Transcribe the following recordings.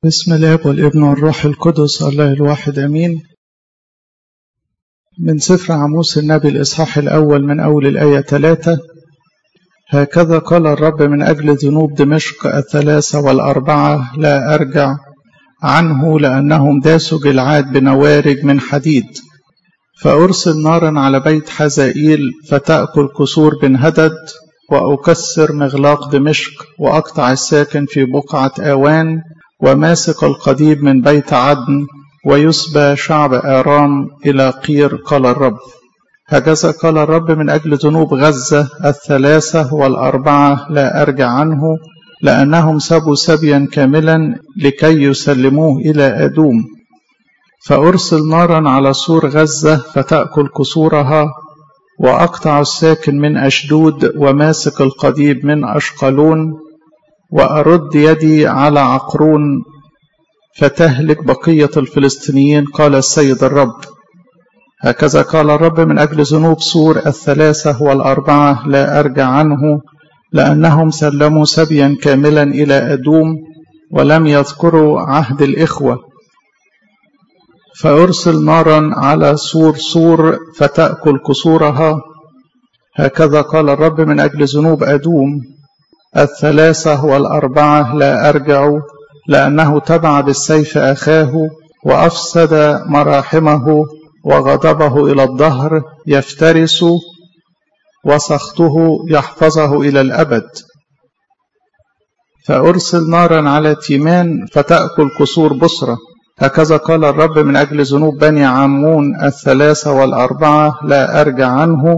بسم الاب والابن والروح القدس الله الواحد امين من سفر عموس النبي الاصحاح الاول من اول الايه ثلاثة هكذا قال الرب من اجل ذنوب دمشق الثلاثه والاربعه لا ارجع عنه لانهم داسوا جلعاد بنوارج من حديد فارسل نارا على بيت حزائيل فتاكل كسور بن هدد واكسر مغلاق دمشق واقطع الساكن في بقعه اوان وماسك القضيب من بيت عدن ويسبى شعب آرام إلى قير قال الرب هكذا قال الرب من أجل ذنوب غزة الثلاثة والأربعة لا أرجع عنه لأنهم سبوا سبيا كاملا لكي يسلموه إلى أدوم فأرسل نارا على سور غزة فتأكل كسورها وأقطع الساكن من أشدود وماسك القضيب من أشقلون وأرد يدي على عقرون فتهلك بقية الفلسطينيين قال السيد الرب هكذا قال الرب من أجل ذنوب سور الثلاثة والأربعة لا أرجع عنه لأنهم سلموا سبيا كاملا إلى أدوم ولم يذكروا عهد الإخوة فأرسل نارا على سور سور فتأكل كسورها هكذا قال الرب من أجل ذنوب أدوم الثلاثة والأربعة لا أرجع لأنه تبع بالسيف أخاه وأفسد مراحمه وغضبه إلى الظهر يفترس وسخطه يحفظه إلى الأبد فأرسل نارا على تيمان فتأكل كسور بصرة هكذا قال الرب من أجل ذنوب بني عمون الثلاثة والأربعة لا أرجع عنه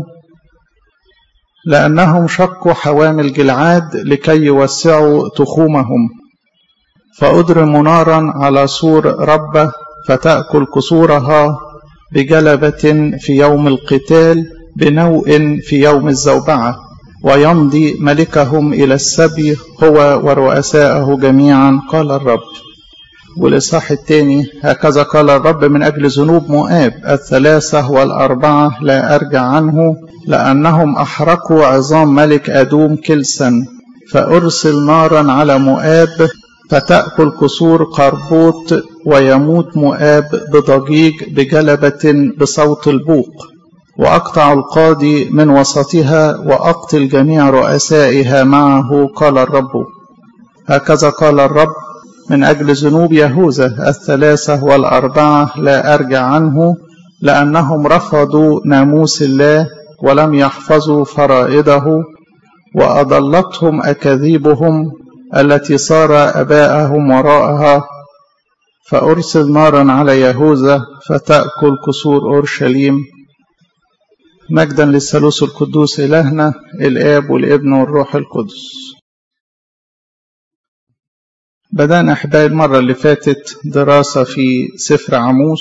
لأنهم شقوا حوامل جلعاد لكي يوسعوا تخومهم فأضرم نارا على سور ربة فتأكل كسورها بجلبة في يوم القتال بنوء في يوم الزوبعة ويمضي ملكهم إلى السبي هو ورؤساءه جميعا قال الرب والإصحاح الثاني هكذا قال الرب من أجل ذنوب مؤاب الثلاثة والأربعة لا أرجع عنه لأنهم أحرقوا عظام ملك أدوم كلسا فأرسل نارا على مؤاب فتأكل كسور قربوط ويموت مؤاب بضجيج بجلبة بصوت البوق وأقطع القاضي من وسطها وأقتل جميع رؤسائها معه قال الرب هكذا قال الرب من أجل ذنوب يهوذا الثلاثة والأربعة لا أرجع عنه لأنهم رفضوا ناموس الله ولم يحفظوا فرائضه وأضلتهم أكاذيبهم التي صار أباءهم وراءها فأرسل نارا على يهوذا فتأكل كسور أورشليم مجدا للثالوث القدوس إلهنا الآب والابن والروح القدس بدأنا أحبائي المرة اللي فاتت دراسة في سفر عموس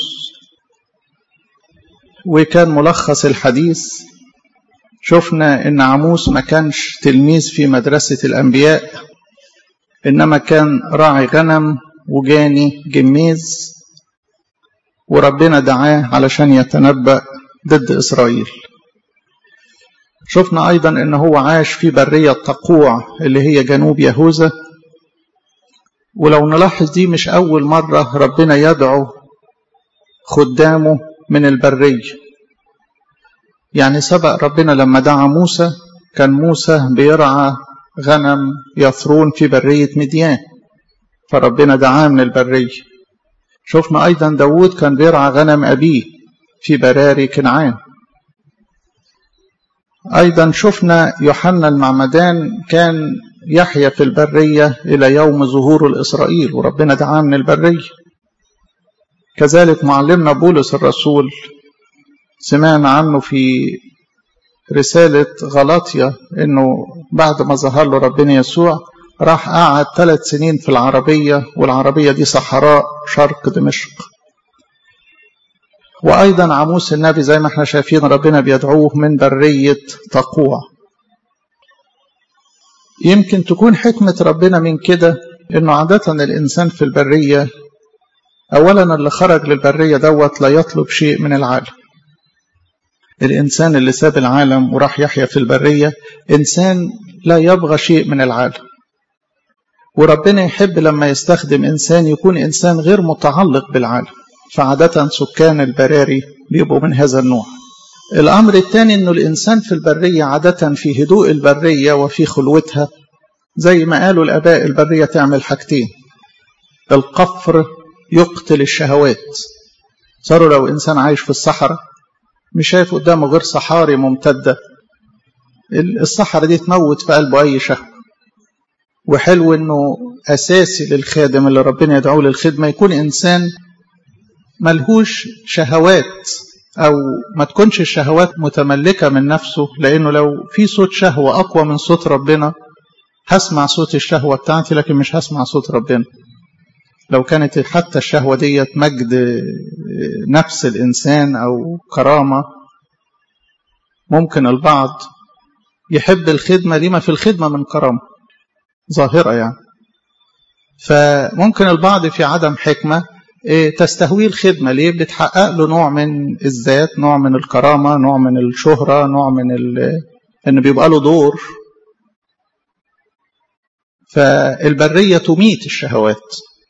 وكان ملخص الحديث شفنا إن عموس ما كانش تلميذ في مدرسة الأنبياء إنما كان راعي غنم وجاني جميز وربنا دعاه علشان يتنبأ ضد إسرائيل شفنا أيضا إن هو عاش في برية تقوع اللي هي جنوب يهوذا ولو نلاحظ دي مش أول مرة ربنا يدعو خدامه من البرية يعني سبق ربنا لما دعا موسى كان موسى بيرعى غنم يثرون في برية مديان فربنا دعاه من البرية شفنا أيضا داود كان بيرعى غنم أبيه في براري كنعان أيضا شفنا يوحنا المعمدان كان يحيا في البرية إلى يوم ظهور الإسرائيل وربنا دعاه من البرية كذلك معلمنا بولس الرسول سمعنا عنه في رسالة غلاطيا إنه بعد ما ظهر له ربنا يسوع راح قعد ثلاث سنين في العربية والعربية دي صحراء شرق دمشق وأيضا عموس النبي زي ما احنا شايفين ربنا بيدعوه من برية تقوع يمكن تكون حكمة ربنا من كده إنه عادة الإنسان في البرية أولا اللي خرج للبرية دوت لا يطلب شيء من العالم الإنسان اللي ساب العالم وراح يحيا في البرية إنسان لا يبغى شيء من العالم وربنا يحب لما يستخدم إنسان يكون إنسان غير متعلق بالعالم فعادة سكان البراري بيبقوا من هذا النوع الأمر الثاني أنه الإنسان في البرية عادة في هدوء البرية وفي خلوتها زي ما قالوا الآباء البرية تعمل حاجتين القفر يقتل الشهوات صاروا لو إنسان عايش في الصحراء مش شايف قدامه غير صحاري ممتدة الصحراء دي تموت في قلبه أي شهوة وحلو انه اساسي للخادم اللي ربنا يدعوه للخدمه يكون انسان ملهوش شهوات او ما تكونش الشهوات متملكه من نفسه لانه لو في صوت شهوه اقوى من صوت ربنا هسمع صوت الشهوه بتاعتي لكن مش هسمع صوت ربنا لو كانت حتى الشهوه ديت مجد نفس الانسان او كرامه ممكن البعض يحب الخدمه لما في الخدمه من كرامه ظاهرة يعني فممكن البعض في عدم حكمة تستهويه الخدمة ليه بتحقق له نوع من الذات نوع من الكرامة نوع من الشهرة نوع من ال... ان بيبقى له دور فالبرية تميت الشهوات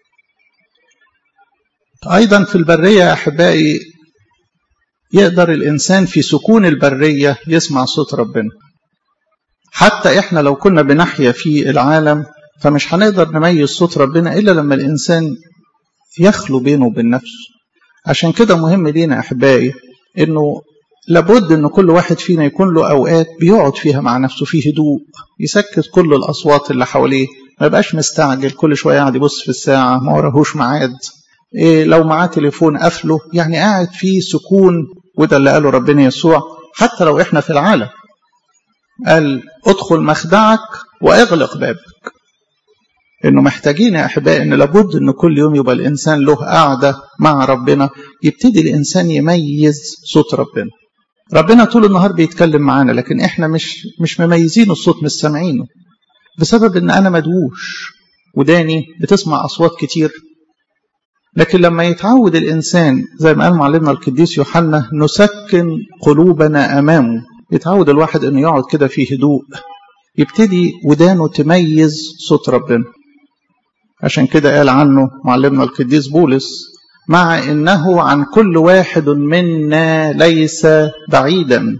أيضا في البرية يا أحبائي يقدر الإنسان في سكون البرية يسمع صوت ربنا حتى احنا لو كنا بنحيا في العالم فمش هنقدر نميز صوت ربنا الا لما الانسان يخلو بينه وبين نفسه عشان كده مهم لينا احبائي انه لابد ان كل واحد فينا يكون له اوقات بيقعد فيها مع نفسه في هدوء يسكت كل الاصوات اللي حواليه ما يبقاش مستعجل كل شويه قاعد يبص في الساعه ما وراهوش ميعاد إيه لو معاه تليفون قافله يعني قاعد في سكون وده اللي قاله ربنا يسوع حتى لو احنا في العالم قال ادخل مخدعك واغلق بابك انه محتاجين يا احبائي ان لابد ان كل يوم يبقى الانسان له قعده مع ربنا يبتدي الانسان يميز صوت ربنا ربنا طول النهار بيتكلم معانا لكن احنا مش مش مميزين الصوت مش سامعينه بسبب ان انا مدووش وداني بتسمع اصوات كتير لكن لما يتعود الانسان زي ما قال معلمنا القديس يوحنا نسكن قلوبنا امامه يتعود الواحد انه يقعد كده في هدوء يبتدي ودانه تميز صوت ربنا عشان كده قال عنه معلمنا القديس بولس مع انه عن كل واحد منا ليس بعيدا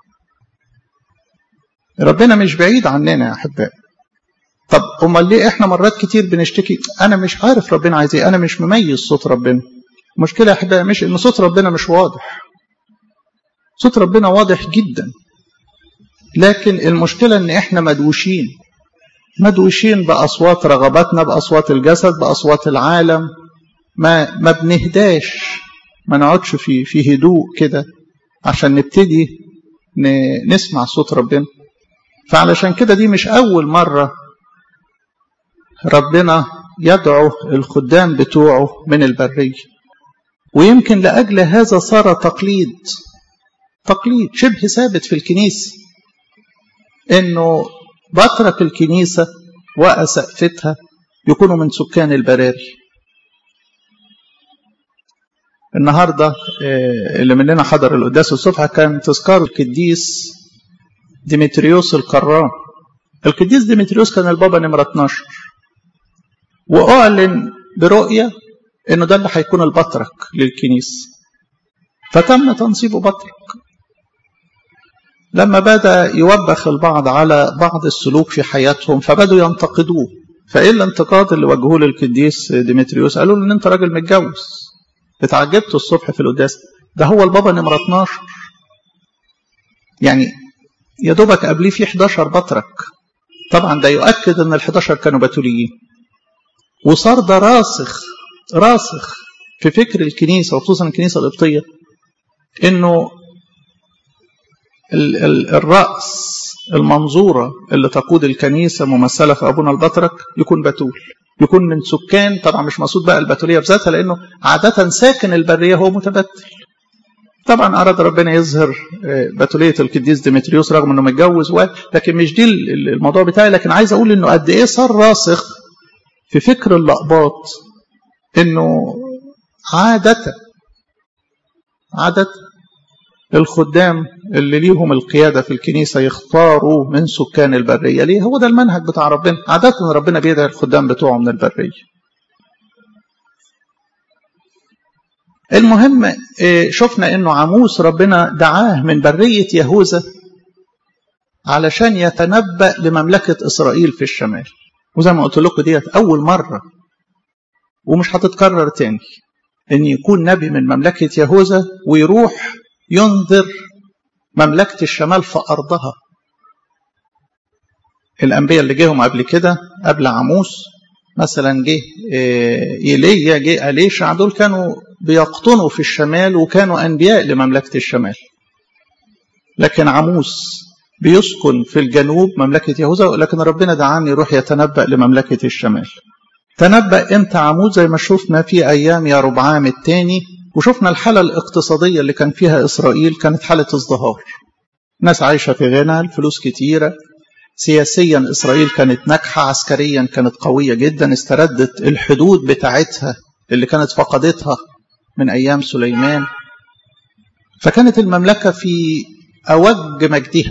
ربنا مش بعيد عننا يا احبائي طب امال ليه احنا مرات كتير بنشتكي انا مش عارف ربنا عايز ايه انا مش مميز صوت ربنا المشكله يا احبائي مش ان صوت ربنا مش واضح صوت ربنا واضح جدا لكن المشكلة ان احنا مدوشين مدوشين بأصوات رغباتنا بأصوات الجسد بأصوات العالم ما ما بنهداش ما نقعدش في في هدوء كده عشان نبتدي نسمع صوت ربنا فعلشان كده دي مش أول مرة ربنا يدعو الخدام بتوعه من البرية ويمكن لأجل هذا صار تقليد تقليد شبه ثابت في الكنيسة انه بطرك الكنيسة وأسقفتها يكونوا من سكان البراري النهاردة اللي مننا حضر القداس الصبح كان تذكار القديس ديمتريوس القران القديس ديمتريوس كان البابا نمرة 12 وأعلن برؤية إنه ده اللي هيكون البطرك للكنيسة فتم تنصيبه بطرك لما بدا يوبخ البعض على بعض السلوك في حياتهم فبدوا ينتقدوه فايه الانتقاد اللي وجهوه للقديس ديمتريوس قالوا له ان انت راجل متجوز اتعجبت الصبح في القداس ده هو البابا نمره 12 يعني يا دوبك قبليه في 11 بطرك طبعا ده يؤكد ان ال 11 كانوا بتوليين وصار ده راسخ راسخ في فكر الكنيسه وخصوصا الكنيسه القبطيه انه ال ال الرأس المنظورة اللي تقود الكنيسة ممثلة في أبونا البطرك يكون بتول يكون من سكان طبعا مش مقصود بقى البتولية بذاتها لأنه عادة ساكن البرية هو متبتل طبعا أراد ربنا يظهر بتولية القديس ديمتريوس رغم أنه متجوز و... لكن مش دي الموضوع بتاعي لكن عايز أقول أنه قد إيه صار راسخ في فكر اللقباط أنه عادة عادة الخدام اللي ليهم القيادة في الكنيسة يختاروا من سكان البرية ليه هو ده المنهج بتاع ربنا عادة ربنا بيدعي الخدام بتوعه من البرية المهم شفنا انه عموس ربنا دعاه من برية يهوذا علشان يتنبأ لمملكة إسرائيل في الشمال وزي ما قلت لكم ديت أول مرة ومش هتتكرر تاني ان يكون نبي من مملكة يهوذا ويروح ينذر مملكة الشمال في أرضها الأنبياء اللي جيهم قبل كده قبل عموس مثلا جه إيليا جه أليشع دول كانوا بيقطنوا في الشمال وكانوا أنبياء لمملكة الشمال لكن عموس بيسكن في الجنوب مملكة يهوذا لكن ربنا دعاني يروح يتنبأ لمملكة الشمال تنبأ امتى عمود زي ما شفنا في أيام يا ربعام الثاني وشفنا الحالة الاقتصادية اللي كان فيها إسرائيل كانت حالة ازدهار ناس عايشة في غنى الفلوس كتيرة سياسيا إسرائيل كانت ناجحة عسكريا كانت قوية جدا استردت الحدود بتاعتها اللي كانت فقدتها من أيام سليمان فكانت المملكة في أوج مجدها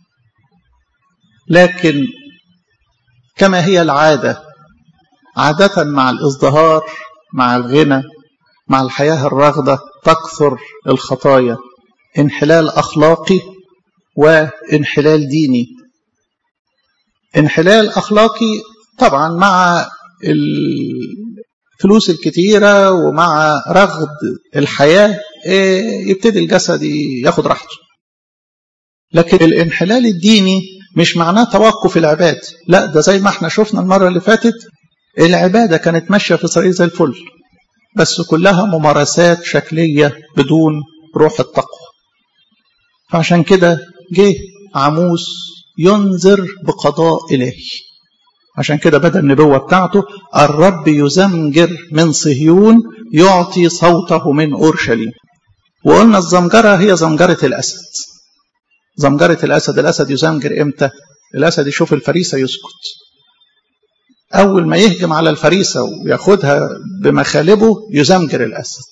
لكن كما هي العادة عادة مع الازدهار مع الغنى مع الحياة الراغدة تكثر الخطايا انحلال أخلاقي وانحلال ديني انحلال أخلاقي طبعا مع الفلوس الكتيرة ومع رغد الحياة يبتدي الجسد ياخد راحته لكن الانحلال الديني مش معناه توقف العباد لا ده زي ما احنا شفنا المرة اللي فاتت العبادة كانت ماشية في إسرائيل زي الفل بس كلها ممارسات شكلية بدون روح التقوى فعشان كده جه عموس ينذر بقضاء إلهي عشان كده بدأ النبوة بتاعته الرب يزمجر من صهيون يعطي صوته من أورشليم وقلنا الزمجرة هي زمجرة الأسد زمجرة الأسد الأسد يزمجر إمتى الأسد يشوف الفريسة يسكت أول ما يهجم على الفريسة وياخدها بمخالبه يزمجر الأسد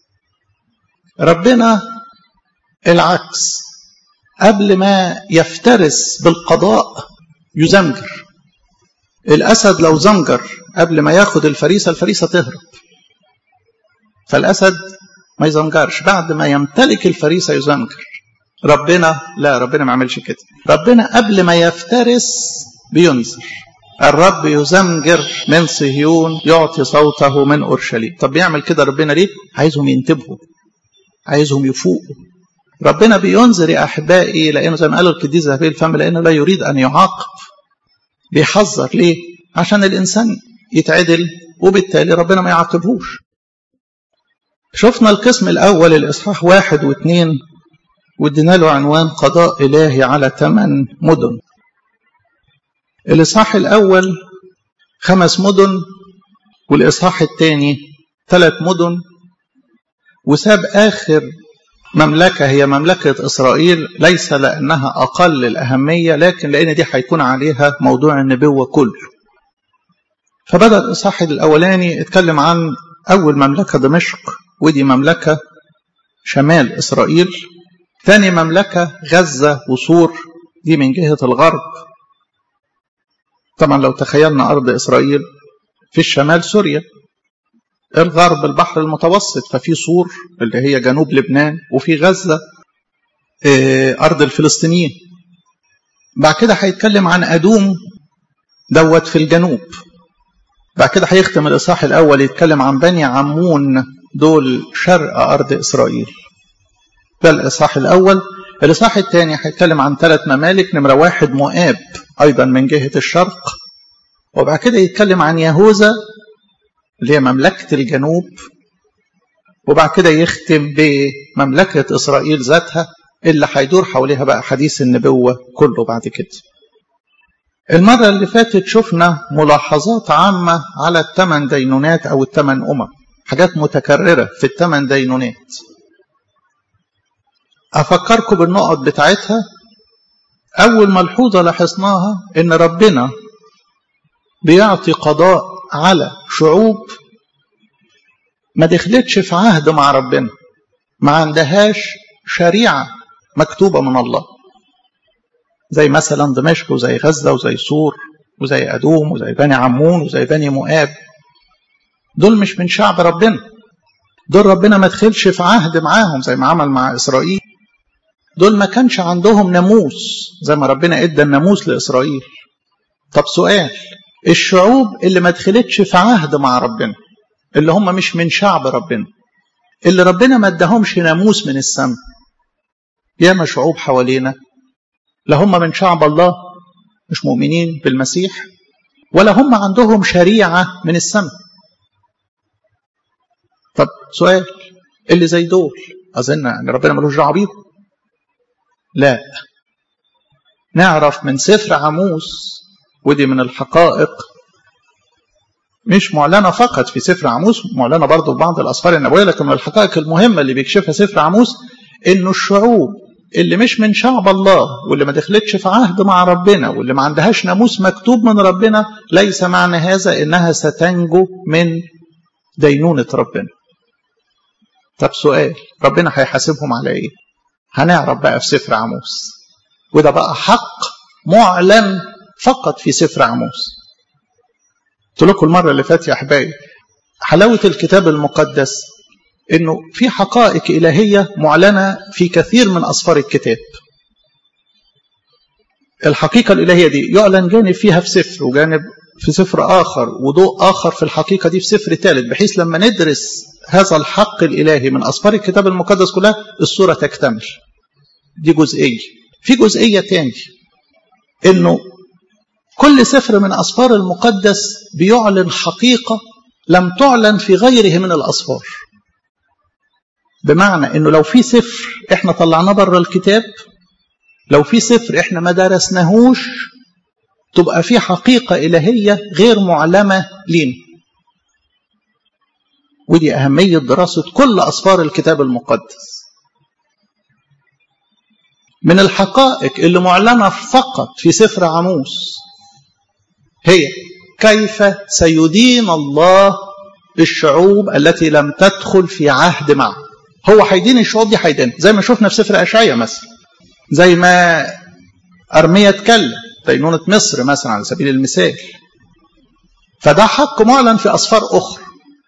ربنا العكس قبل ما يفترس بالقضاء يزمجر الأسد لو زمجر قبل ما ياخد الفريسة الفريسة تهرب فالأسد ما يزمجرش بعد ما يمتلك الفريسة يزمجر ربنا لا ربنا ما عملش كده ربنا قبل ما يفترس بينذر الرب يزمجر من صهيون يعطي صوته من اورشليم طب بيعمل كده ربنا ليه عايزهم ينتبهوا عايزهم يفوقوا ربنا بينذر يا احبائي لانه زي ما قالوا القديس ذهبي الفم لانه لا يريد ان يعاقب بيحذر ليه عشان الانسان يتعدل وبالتالي ربنا ما يعاقبهوش شفنا القسم الاول الاصحاح واحد واثنين وادينا له عنوان قضاء الهي على ثمان مدن الإصحاح الأول خمس مدن والإصحاح الثاني ثلاث مدن وساب آخر مملكة هي مملكة إسرائيل ليس لأنها أقل الأهمية لكن لأن دي هيكون عليها موضوع النبوة كله فبدأ الإصحاح الأولاني اتكلم عن أول مملكة دمشق ودي مملكة شمال إسرائيل ثاني مملكة غزة وصور دي من جهة الغرب طبعا لو تخيلنا أرض إسرائيل في الشمال سوريا الغرب البحر المتوسط ففي صور اللي هي جنوب لبنان وفي غزة أرض الفلسطينيين بعد كده هيتكلم عن أدوم دوت في الجنوب بعد كده هيختم الإصحاح الأول يتكلم عن بني عمون دول شرق أرض إسرائيل ده الإصحاح الأول الإصحاح الثاني هيتكلم عن ثلاث ممالك نمرة واحد مؤاب أيضا من جهة الشرق وبعد كده يتكلم عن يهوذا اللي هي مملكة الجنوب وبعد كده يختم بمملكة إسرائيل ذاتها اللي هيدور حواليها بقى حديث النبوة كله بعد كده المرة اللي فاتت شفنا ملاحظات عامة على الثمان دينونات أو الثمان أمم حاجات متكررة في الثمان دينونات أفكركم بالنقط بتاعتها أول ملحوظة لاحظناها إن ربنا بيعطي قضاء على شعوب ما دخلتش في عهد مع ربنا ما عندهاش شريعة مكتوبة من الله زي مثلا دمشق وزي غزة وزي سور وزي أدوم وزي بني عمون وزي بني مؤاب دول مش من شعب ربنا دول ربنا ما دخلش في عهد معاهم زي ما عمل مع إسرائيل دول ما كانش عندهم ناموس زي ما ربنا ادى الناموس لإسرائيل طب سؤال الشعوب اللي ما دخلتش في عهد مع ربنا اللي هم مش من شعب ربنا اللي ربنا ما اداهمش ناموس من السماء ياما شعوب حوالينا لا هم من شعب الله مش مؤمنين بالمسيح ولا هم عندهم شريعة من السماء طب سؤال اللي زي دول أظن أن ربنا ملوش دعوة بيهم لا نعرف من سفر عموس ودي من الحقائق مش معلنة فقط في سفر عموس معلنة برضه في بعض الأسفار النبوية لكن من الحقائق المهمة اللي بيكشفها سفر عموس إنه الشعوب اللي مش من شعب الله واللي ما دخلتش في عهد مع ربنا واللي ما عندهاش ناموس مكتوب من ربنا ليس معنى هذا إنها ستنجو من دينونة ربنا طب سؤال ربنا هيحاسبهم على إيه هنعرف بقى في سفر عموس وده بقى حق معلن فقط في سفر عموس قلت لكم المرة اللي فاتت يا أحبائي حلاوة الكتاب المقدس إنه في حقائق إلهية معلنة في كثير من أسفار الكتاب الحقيقة الإلهية دي يعلن جانب فيها في سفر وجانب في سفر آخر وضوء آخر في الحقيقة دي في سفر ثالث بحيث لما ندرس هذا الحق الإلهي من أسفار الكتاب المقدس كلها الصورة تكتمل دي جزئية في جزئية تاني إنه كل سفر من أسفار المقدس بيعلن حقيقة لم تعلن في غيره من الأسفار بمعنى انه لو في سفر احنا طلعناه بره الكتاب لو في سفر احنا ما درسناهوش تبقى في حقيقة إلهية غير معلمة لينا ودي أهمية دراسة كل أسفار الكتاب المقدس من الحقائق اللي معلنة فقط في سفر عموس هي كيف سيدين الله الشعوب التي لم تدخل في عهد معه هو هيدين الشعوب دي هيدين زي ما شفنا في سفر اشعيا مثلا زي ما ارميا اتكلم دينونة مصر مثلا على سبيل المثال فده حق معلن في اسفار اخرى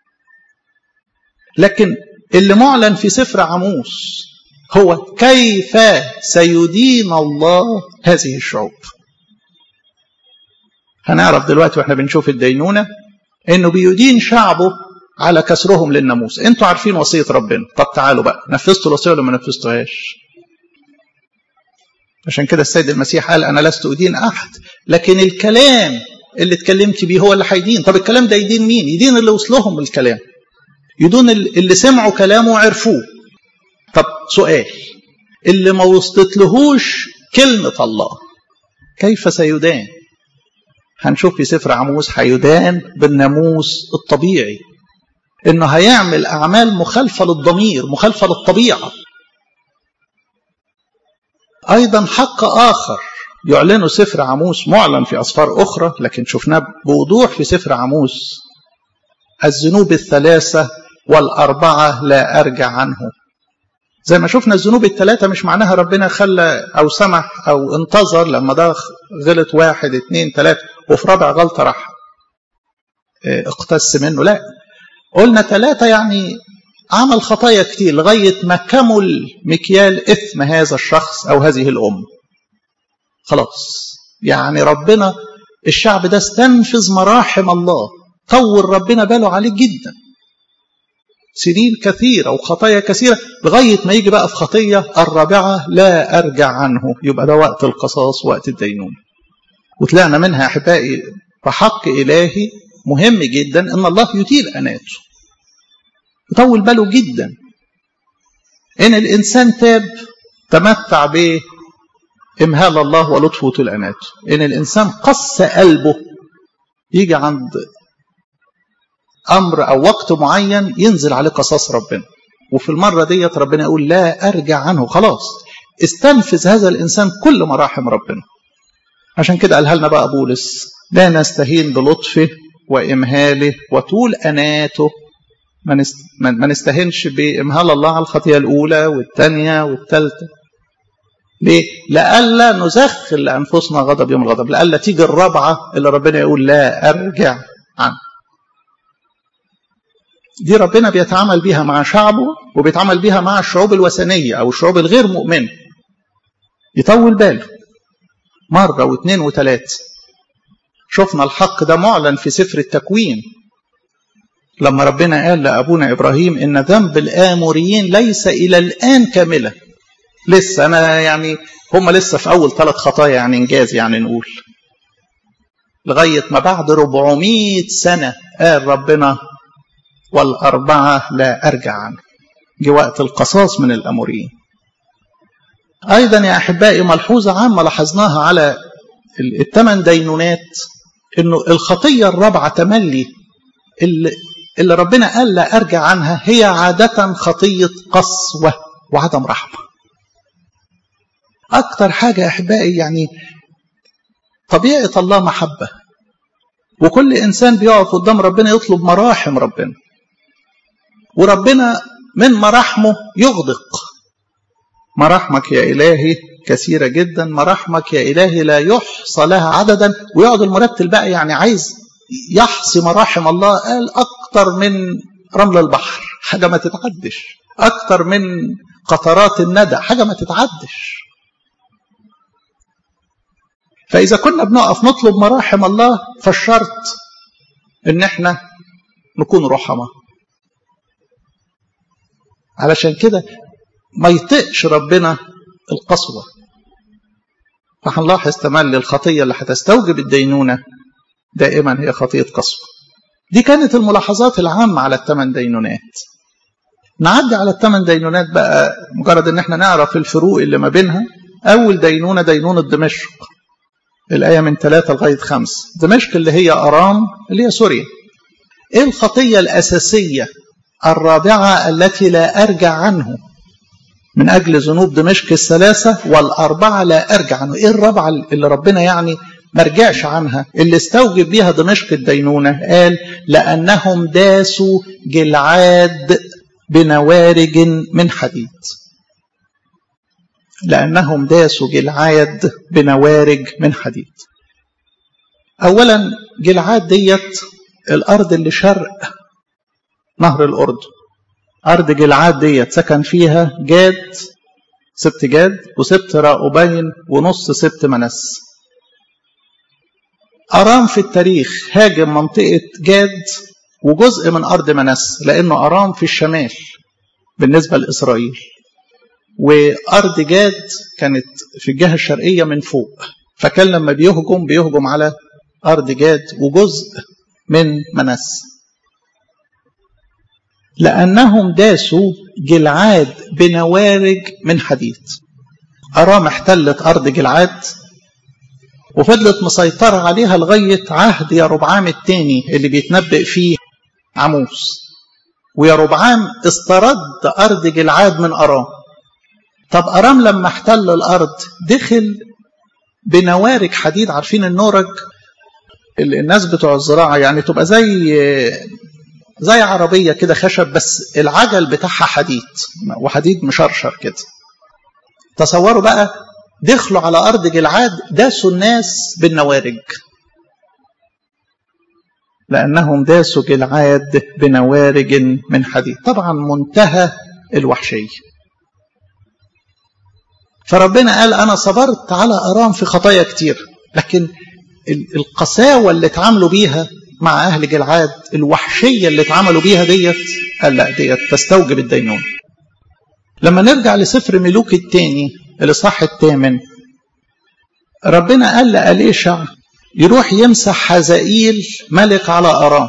لكن اللي معلن في سفر عموس هو كيف سيدين الله هذه الشعوب هنعرف دلوقتي واحنا بنشوف الدينونة انه بيدين شعبه على كسرهم للناموس انتوا عارفين وصية ربنا طب تعالوا بقى نفذتوا الوصية ولا ما نفذتوهاش عشان كده السيد المسيح قال انا لست ادين احد لكن الكلام اللي اتكلمت بيه هو اللي هيدين طب الكلام ده يدين مين يدين اللي وصلهم الكلام يدون اللي سمعوا كلامه وعرفوه طب سؤال اللي ما وصلتلهوش كلمة الله كيف سيدان هنشوف في سفر عموس هيدان بالناموس الطبيعي انه هيعمل اعمال مخالفه للضمير مخالفه للطبيعه ايضا حق اخر يعلنه سفر عموس معلن في اسفار اخرى لكن شفناه بوضوح في سفر عموس الذنوب الثلاثه والاربعه لا ارجع عنه زي ما شفنا الذنوب الثلاثة مش معناها ربنا خلى أو سمح أو انتظر لما ده غلط واحد اتنين ثلاثة وفي رابع غلطة راح اقتص منه لا قلنا ثلاثة يعني عمل خطايا كتير لغاية ما كمل مكيال إثم هذا الشخص أو هذه الأم خلاص يعني ربنا الشعب ده استنفذ مراحم الله طول ربنا باله عليه جدا سنين كثيرة وخطايا كثيرة لغاية ما يجي بقى في خطية الرابعة لا أرجع عنه يبقى ده وقت القصاص وقت الدينون وطلعنا منها أحبائي بحق إلهي مهم جدا أن الله يطيل أناته يطول باله جدا إن الإنسان تاب تمتع به إمهال الله ولطفه طول أناته إن الإنسان قص قلبه يجي عند أمر أو وقت معين ينزل عليه قصاص ربنا وفي المرة ديت ربنا يقول لا أرجع عنه خلاص استنفذ هذا الإنسان كل مراحم ربنا عشان كده قالها لنا بقى بولس لا نستهين بلطفه وإمهاله وطول أناته ما نستهنش بإمهال الله على الخطية الأولى والثانية والثالثة ليه؟ لئلا نزخل لانفسنا غضب يوم الغضب، لئلا تيجي الرابعه اللي ربنا يقول لا ارجع عنه. دي ربنا بيتعامل بيها مع شعبه وبيتعامل بيها مع الشعوب الوثنيه او الشعوب الغير مؤمنه. يطول باله. مره واثنين وثلاثه. شفنا الحق ده معلن في سفر التكوين لما ربنا قال لابونا ابراهيم ان ذنب الاموريين ليس الى الان كاملا لسه انا يعني هم لسه في اول ثلاث خطايا يعني انجاز يعني نقول لغايه ما بعد 400 سنه قال ربنا والاربعه لا ارجع عنه جه وقت القصاص من الاموريين ايضا يا احبائي ملحوظه عامه لاحظناها على الثمان دينونات انه الخطيه الرابعه تملي اللي, اللي ربنا قال لا ارجع عنها هي عاده خطيه قسوه وعدم رحمه اكتر حاجه يا احبائي يعني طبيعه الله محبه وكل انسان بيقف قدام ربنا يطلب مراحم ربنا وربنا من مراحمه يغدق مراحمك يا الهي كثيرة جدا مراحمك يا إلهي لا يحصى لها عددا ويقعد المرتل بقى يعني عايز يحصي مراحم الله قال أكتر من رمل البحر حاجة ما تتعدش أكتر من قطرات الندى حاجة ما تتعدش فإذا كنا بنقف نطلب مراحم الله فالشرط إن احنا نكون رحمة علشان كده ما يطقش ربنا القسوة فهنلاحظ تملي الخطية اللي هتستوجب الدينونة دائما هي خطية قسوة دي كانت الملاحظات العامة على الثمان دينونات نعدي على الثمان دينونات بقى مجرد ان احنا نعرف الفروق اللي ما بينها اول دينونة دينونة دمشق الآية من ثلاثة لغاية خمس دمشق اللي هي أرام اللي هي سوريا ايه الخطية الأساسية الرابعة التي لا أرجع عنه من أجل ذنوب دمشق الثلاثة والأربعة لا أرجع عنه إيه الرابعة اللي ربنا يعني ما رجعش عنها اللي استوجب بيها دمشق الدينونة قال لأنهم داسوا جلعاد بنوارج من حديد لأنهم داسوا جلعاد بنوارج من حديد أولا جلعاد ديت الأرض اللي شرق نهر الأردن أرض جلعاد ديت سكن فيها جاد سبت جاد وسبت راؤوبين ونص سبت منس أرام في التاريخ هاجم منطقة جاد وجزء من أرض منس لأنه أرام في الشمال بالنسبة لإسرائيل وأرض جاد كانت في الجهة الشرقية من فوق فكان لما بيهجم بيهجم على أرض جاد وجزء من منس لأنهم داسوا جلعاد بنوارج من حديد أرام احتلت أرض جلعاد وفضلت مسيطرة عليها لغاية عهد يربعام الثاني اللي بيتنبئ فيه عموس ويربعام استرد أرض جلعاد من أرام طب أرام لما احتل الأرض دخل بنوارج حديد عارفين النورج الناس بتوع الزراعة يعني تبقى زي زي عربية كده خشب بس العجل بتاعها حديد وحديد مشرشر كده تصوروا بقى دخلوا على أرض جلعاد داسوا الناس بالنوارج لأنهم داسوا جلعاد بنوارج من حديد طبعا منتهى الوحشية فربنا قال أنا صبرت على أرام في خطايا كتير لكن القساوة اللي اتعاملوا بيها مع أهل جلعاد الوحشية اللي اتعاملوا بيها ديت قال لا ديت تستوجب الدينون لما نرجع لسفر ملوك الثاني الإصحاح الثامن ربنا قال لأليشع يروح يمسح حزائيل ملك على أرام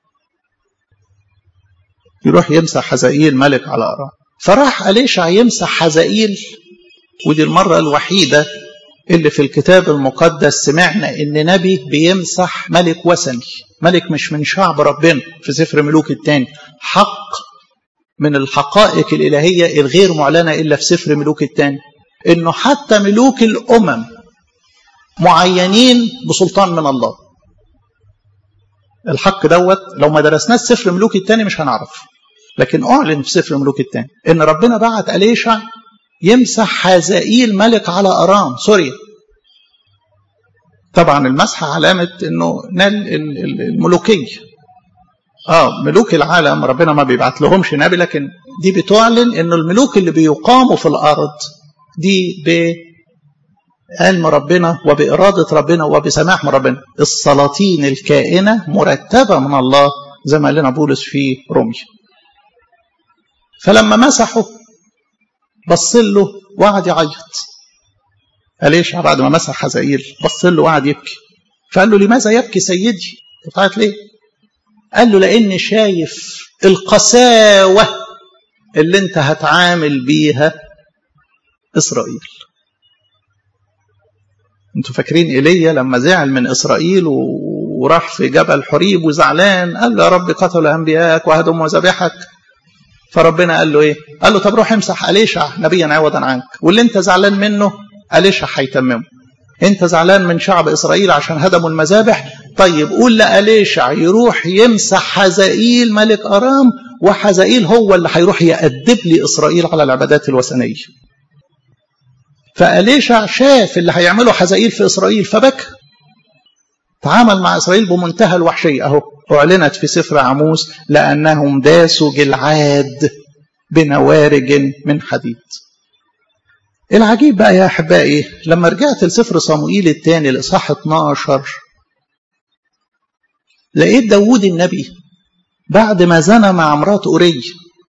يروح يمسح حزائيل ملك على أرام فراح أليشع يمسح حزائيل ودي المرة الوحيدة اللي في الكتاب المقدس سمعنا ان نبي بيمسح ملك وثني ملك مش من شعب ربنا في سفر ملوك الثاني حق من الحقائق الإلهية الغير معلنة إلا في سفر ملوك الثاني إنه حتى ملوك الأمم معينين بسلطان من الله الحق دوت لو ما درسناش سفر ملوك الثاني مش هنعرف لكن أعلن في سفر ملوك الثاني إن ربنا بعت أليشع يمسح حزائيل ملك على أرام سوريا طبعا المسحة علامة انه نال الملوكية اه ملوك العالم ربنا ما بيبعت لهمش نبي لكن دي بتعلن انه الملوك اللي بيقاموا في الارض دي بعلم ربنا وبإرادة ربنا وبسماح من ربنا السلاطين الكائنة مرتبة من الله زي ما لنا بولس في روميا فلما مسحوا بص له وقعد يعيط أليشع بعد ما مسح حزائيل بص له وقعد يبكي فقال له لماذا يبكي سيدي بتعيط ليه قال له لأني شايف القساوة اللي انت هتعامل بيها إسرائيل انتوا فاكرين ايليا لما زعل من اسرائيل وراح في جبل حريب وزعلان قال له يا رب قتلوا انبياءك وهدموا مذابحك فربنا قال له ايه؟ قال له طب روح امسح اليشع نبيا عوضا عنك واللي انت زعلان منه اليشع هيتممه انت زعلان من شعب اسرائيل عشان هدموا المذابح طيب قول لاليشع يروح يمسح حزائيل ملك ارام وحزائيل هو اللي هيروح يأدب لي اسرائيل على العبادات الوثنيه فأليشع شاف اللي هيعمله حزائيل في إسرائيل فبكى تعامل مع إسرائيل بمنتهى الوحشية أهو أعلنت في سفر عموس لأنهم داسوا جلعاد بنوارج من حديد العجيب بقى يا أحبائي لما رجعت لسفر صموئيل الثاني الإصحاح 12 لقيت داوود النبي بعد ما زنى مع مرات أوري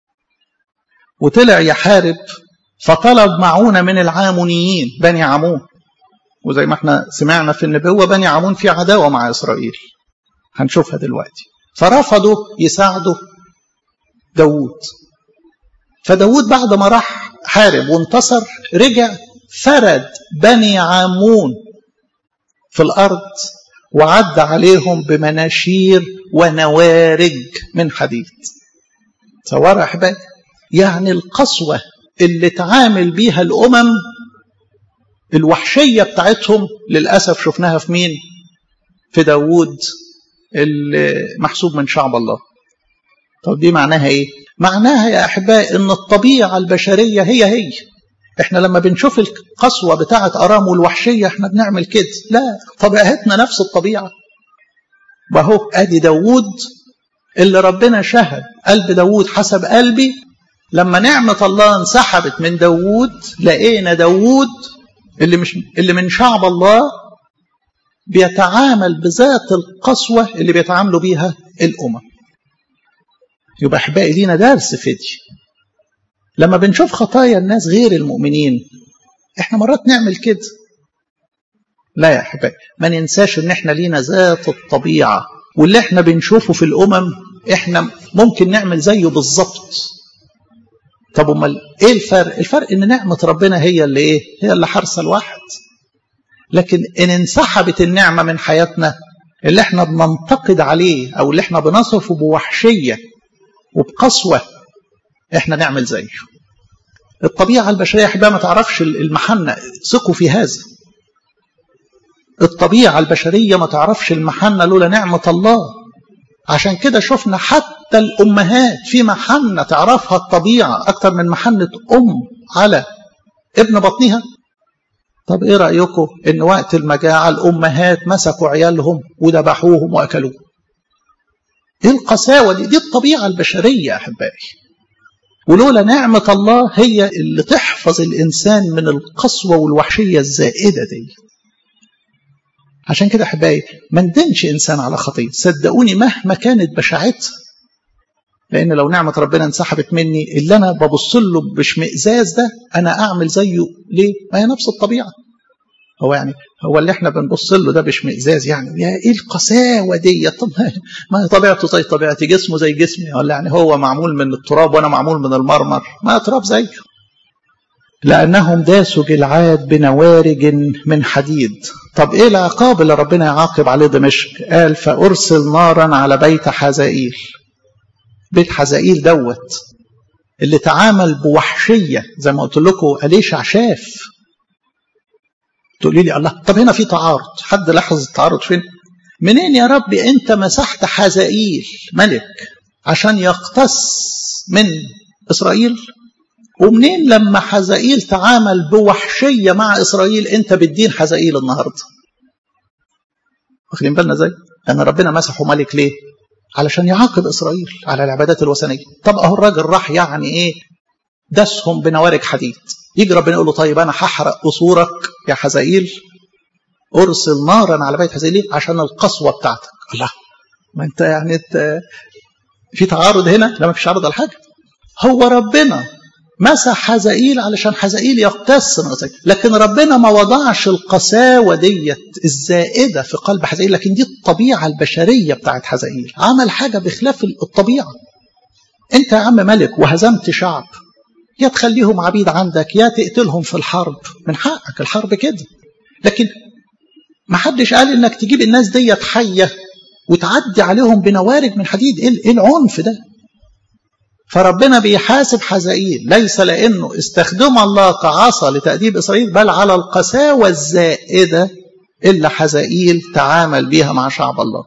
وطلع يحارب فطلب معونة من العامونيين بني عمون وزي ما احنا سمعنا في النبوة بني عمون في عداوة مع إسرائيل هنشوفها دلوقتي فرفضوا يساعدوا داوود فداوود بعد ما راح حارب وانتصر رجع فرد بني عمون في الأرض وعد عليهم بمناشير ونوارج من حديد تصور أحبائي يعني القسوة اللي تعامل بيها الأمم الوحشية بتاعتهم للأسف شفناها في مين في داوود المحسوب من شعب الله طب دي معناها ايه معناها يا أحبائي ان الطبيعة البشرية هي هي احنا لما بنشوف القسوة بتاعة أرام والوحشية احنا بنعمل كده لا طبيعتنا نفس الطبيعة وهو ادي داوود اللي ربنا شهد قلب داوود حسب قلبي لما نعمة الله انسحبت من داوود لقينا داوود اللي مش اللي من شعب الله بيتعامل بذات القسوة اللي بيتعاملوا بيها الأمم يبقى أحبائي لينا درس فدي لما بنشوف خطايا الناس غير المؤمنين احنا مرات نعمل كده لا يا أحبائي ما ننساش ان احنا لينا ذات الطبيعة واللي احنا بنشوفه في الأمم احنا ممكن نعمل زيه بالظبط طب امال ايه الفرق الفرق ان نعمه ربنا هي اللي ايه هي اللي حرص الواحد لكن ان انسحبت النعمه من حياتنا اللي احنا بننتقد عليه او اللي احنا بنصفه بوحشيه وبقسوه احنا نعمل زيه الطبيعه البشريه احبها ما تعرفش المحنه ثقوا في هذا الطبيعه البشريه ما تعرفش المحنه لولا نعمه الله عشان كده شفنا حتى الأمهات في محنة تعرفها الطبيعة أكتر من محنة أم على ابن بطنها طب إيه رأيكم إن وقت المجاعة الأمهات مسكوا عيالهم وذبحوهم وأكلوهم إيه القساوة دي دي الطبيعة البشرية أحبائي ولولا نعمة الله هي اللي تحفظ الإنسان من القسوة والوحشية الزائدة دي عشان كده احبائي ما ندنش انسان على خطيه صدقوني مهما كانت بشاعتها لان لو نعمه ربنا انسحبت مني اللي انا ببص له باشمئزاز ده انا اعمل زيه ليه ما هي نفس الطبيعه هو يعني هو اللي احنا بنبص له ده باشمئزاز يعني يا ايه القساوه دي طب ما هي طبيعته زي طبيعتي جسمه زي جسمي ولا يعني هو معمول من التراب وانا معمول من المرمر ما تراب زيه لأنهم داسوا جلعاد بنوارج من حديد طب إيه العقاب اللي ربنا يعاقب عليه دمشق قال فأرسل نارا على بيت حزائيل بيت حزائيل دوت اللي تعامل بوحشية زي ما قلت لكم أليشع شاف تقولي لي الله طب هنا في تعارض حد لاحظ التعارض فين منين يا رب أنت مسحت حزائيل ملك عشان يقتص من إسرائيل ومنين لما حزائيل تعامل بوحشية مع إسرائيل أنت بتدين حزائيل النهاردة واخدين بالنا ازاي؟ أن ربنا مسحه ملك ليه؟ علشان يعاقب إسرائيل على العبادات الوثنية طب أهو الراجل راح يعني إيه دسهم بنوارج حديد يجي ربنا يقول له طيب أنا هحرق قصورك يا حزائيل أرسل نارا على بيت حزائيل عشان القسوة بتاعتك الله ما أنت يعني انت في تعارض هنا لا ما فيش تعارض على حاجة هو ربنا مسح حزائيل علشان حزائيل يقتص من غزائيل لكن ربنا ما وضعش القساوة ديت الزائدة في قلب حزائيل لكن دي الطبيعة البشرية بتاعت حزائيل عمل حاجة بخلاف الطبيعة انت يا عم ملك وهزمت شعب يا تخليهم عبيد عندك يا تقتلهم في الحرب من حقك الحرب كده لكن ما حدش قال انك تجيب الناس ديت حية وتعدي عليهم بنوارج من حديد ايه العنف ده فربنا بيحاسب حزائيل ليس لأنه استخدم الله كعصا لتأديب إسرائيل بل على القساوة الزائدة اللي حزائيل تعامل بيها مع شعب الله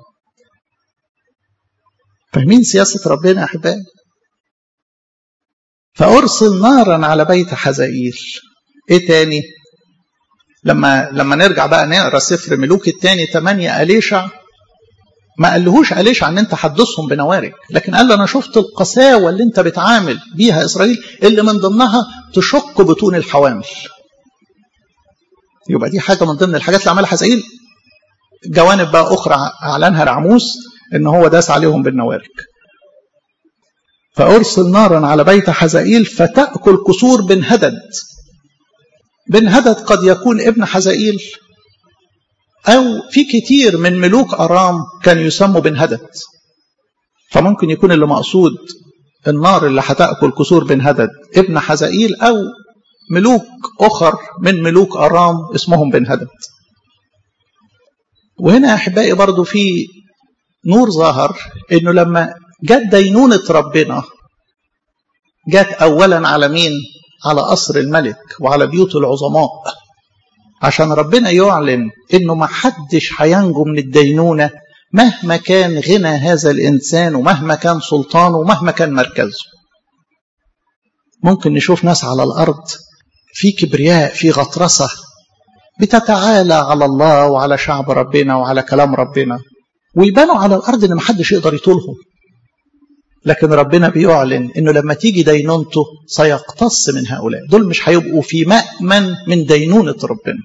فاهمين سياسة ربنا يا أحبائي فأرسل نارا على بيت حزائيل إيه تاني لما لما نرجع بقى نقرا سفر ملوك الثاني 8 أليشع ما قالهوش أليشع ان انت حدثهم بنوارج لكن قال له انا شفت القساوة اللي انت بتعامل بيها اسرائيل اللي من ضمنها تشق بطون الحوامل يبقى دي حاجة من ضمن الحاجات اللي عملها حزائيل جوانب بقى اخرى اعلنها رعموس ان هو داس عليهم بالنوارج فارسل نارا على بيت حزائيل فتأكل كسور بن هدد بن هدد قد يكون ابن حزائيل أو في كتير من ملوك أرام كان يسموا بن هدد فممكن يكون اللي مقصود النار اللي هتأكل كسور بن هدد ابن حزائيل أو ملوك أخر من ملوك أرام اسمهم بن هدد وهنا يا أحبائي برضو في نور ظاهر إنه لما جت دينونة ربنا جت أولا على مين؟ على قصر الملك وعلى بيوت العظماء عشان ربنا يعلن انه ما حدش هينجو من الدينونه مهما كان غنى هذا الانسان ومهما كان سلطانه ومهما كان مركزه. ممكن نشوف ناس على الارض في كبرياء في غطرسه بتتعالى على الله وعلى شعب ربنا وعلى كلام ربنا ويبانوا على الارض ان ما حدش يقدر يطولهم. لكن ربنا بيعلن انه لما تيجي دينونته سيقتص من هؤلاء دول مش هيبقوا في مأمن من دينونة ربنا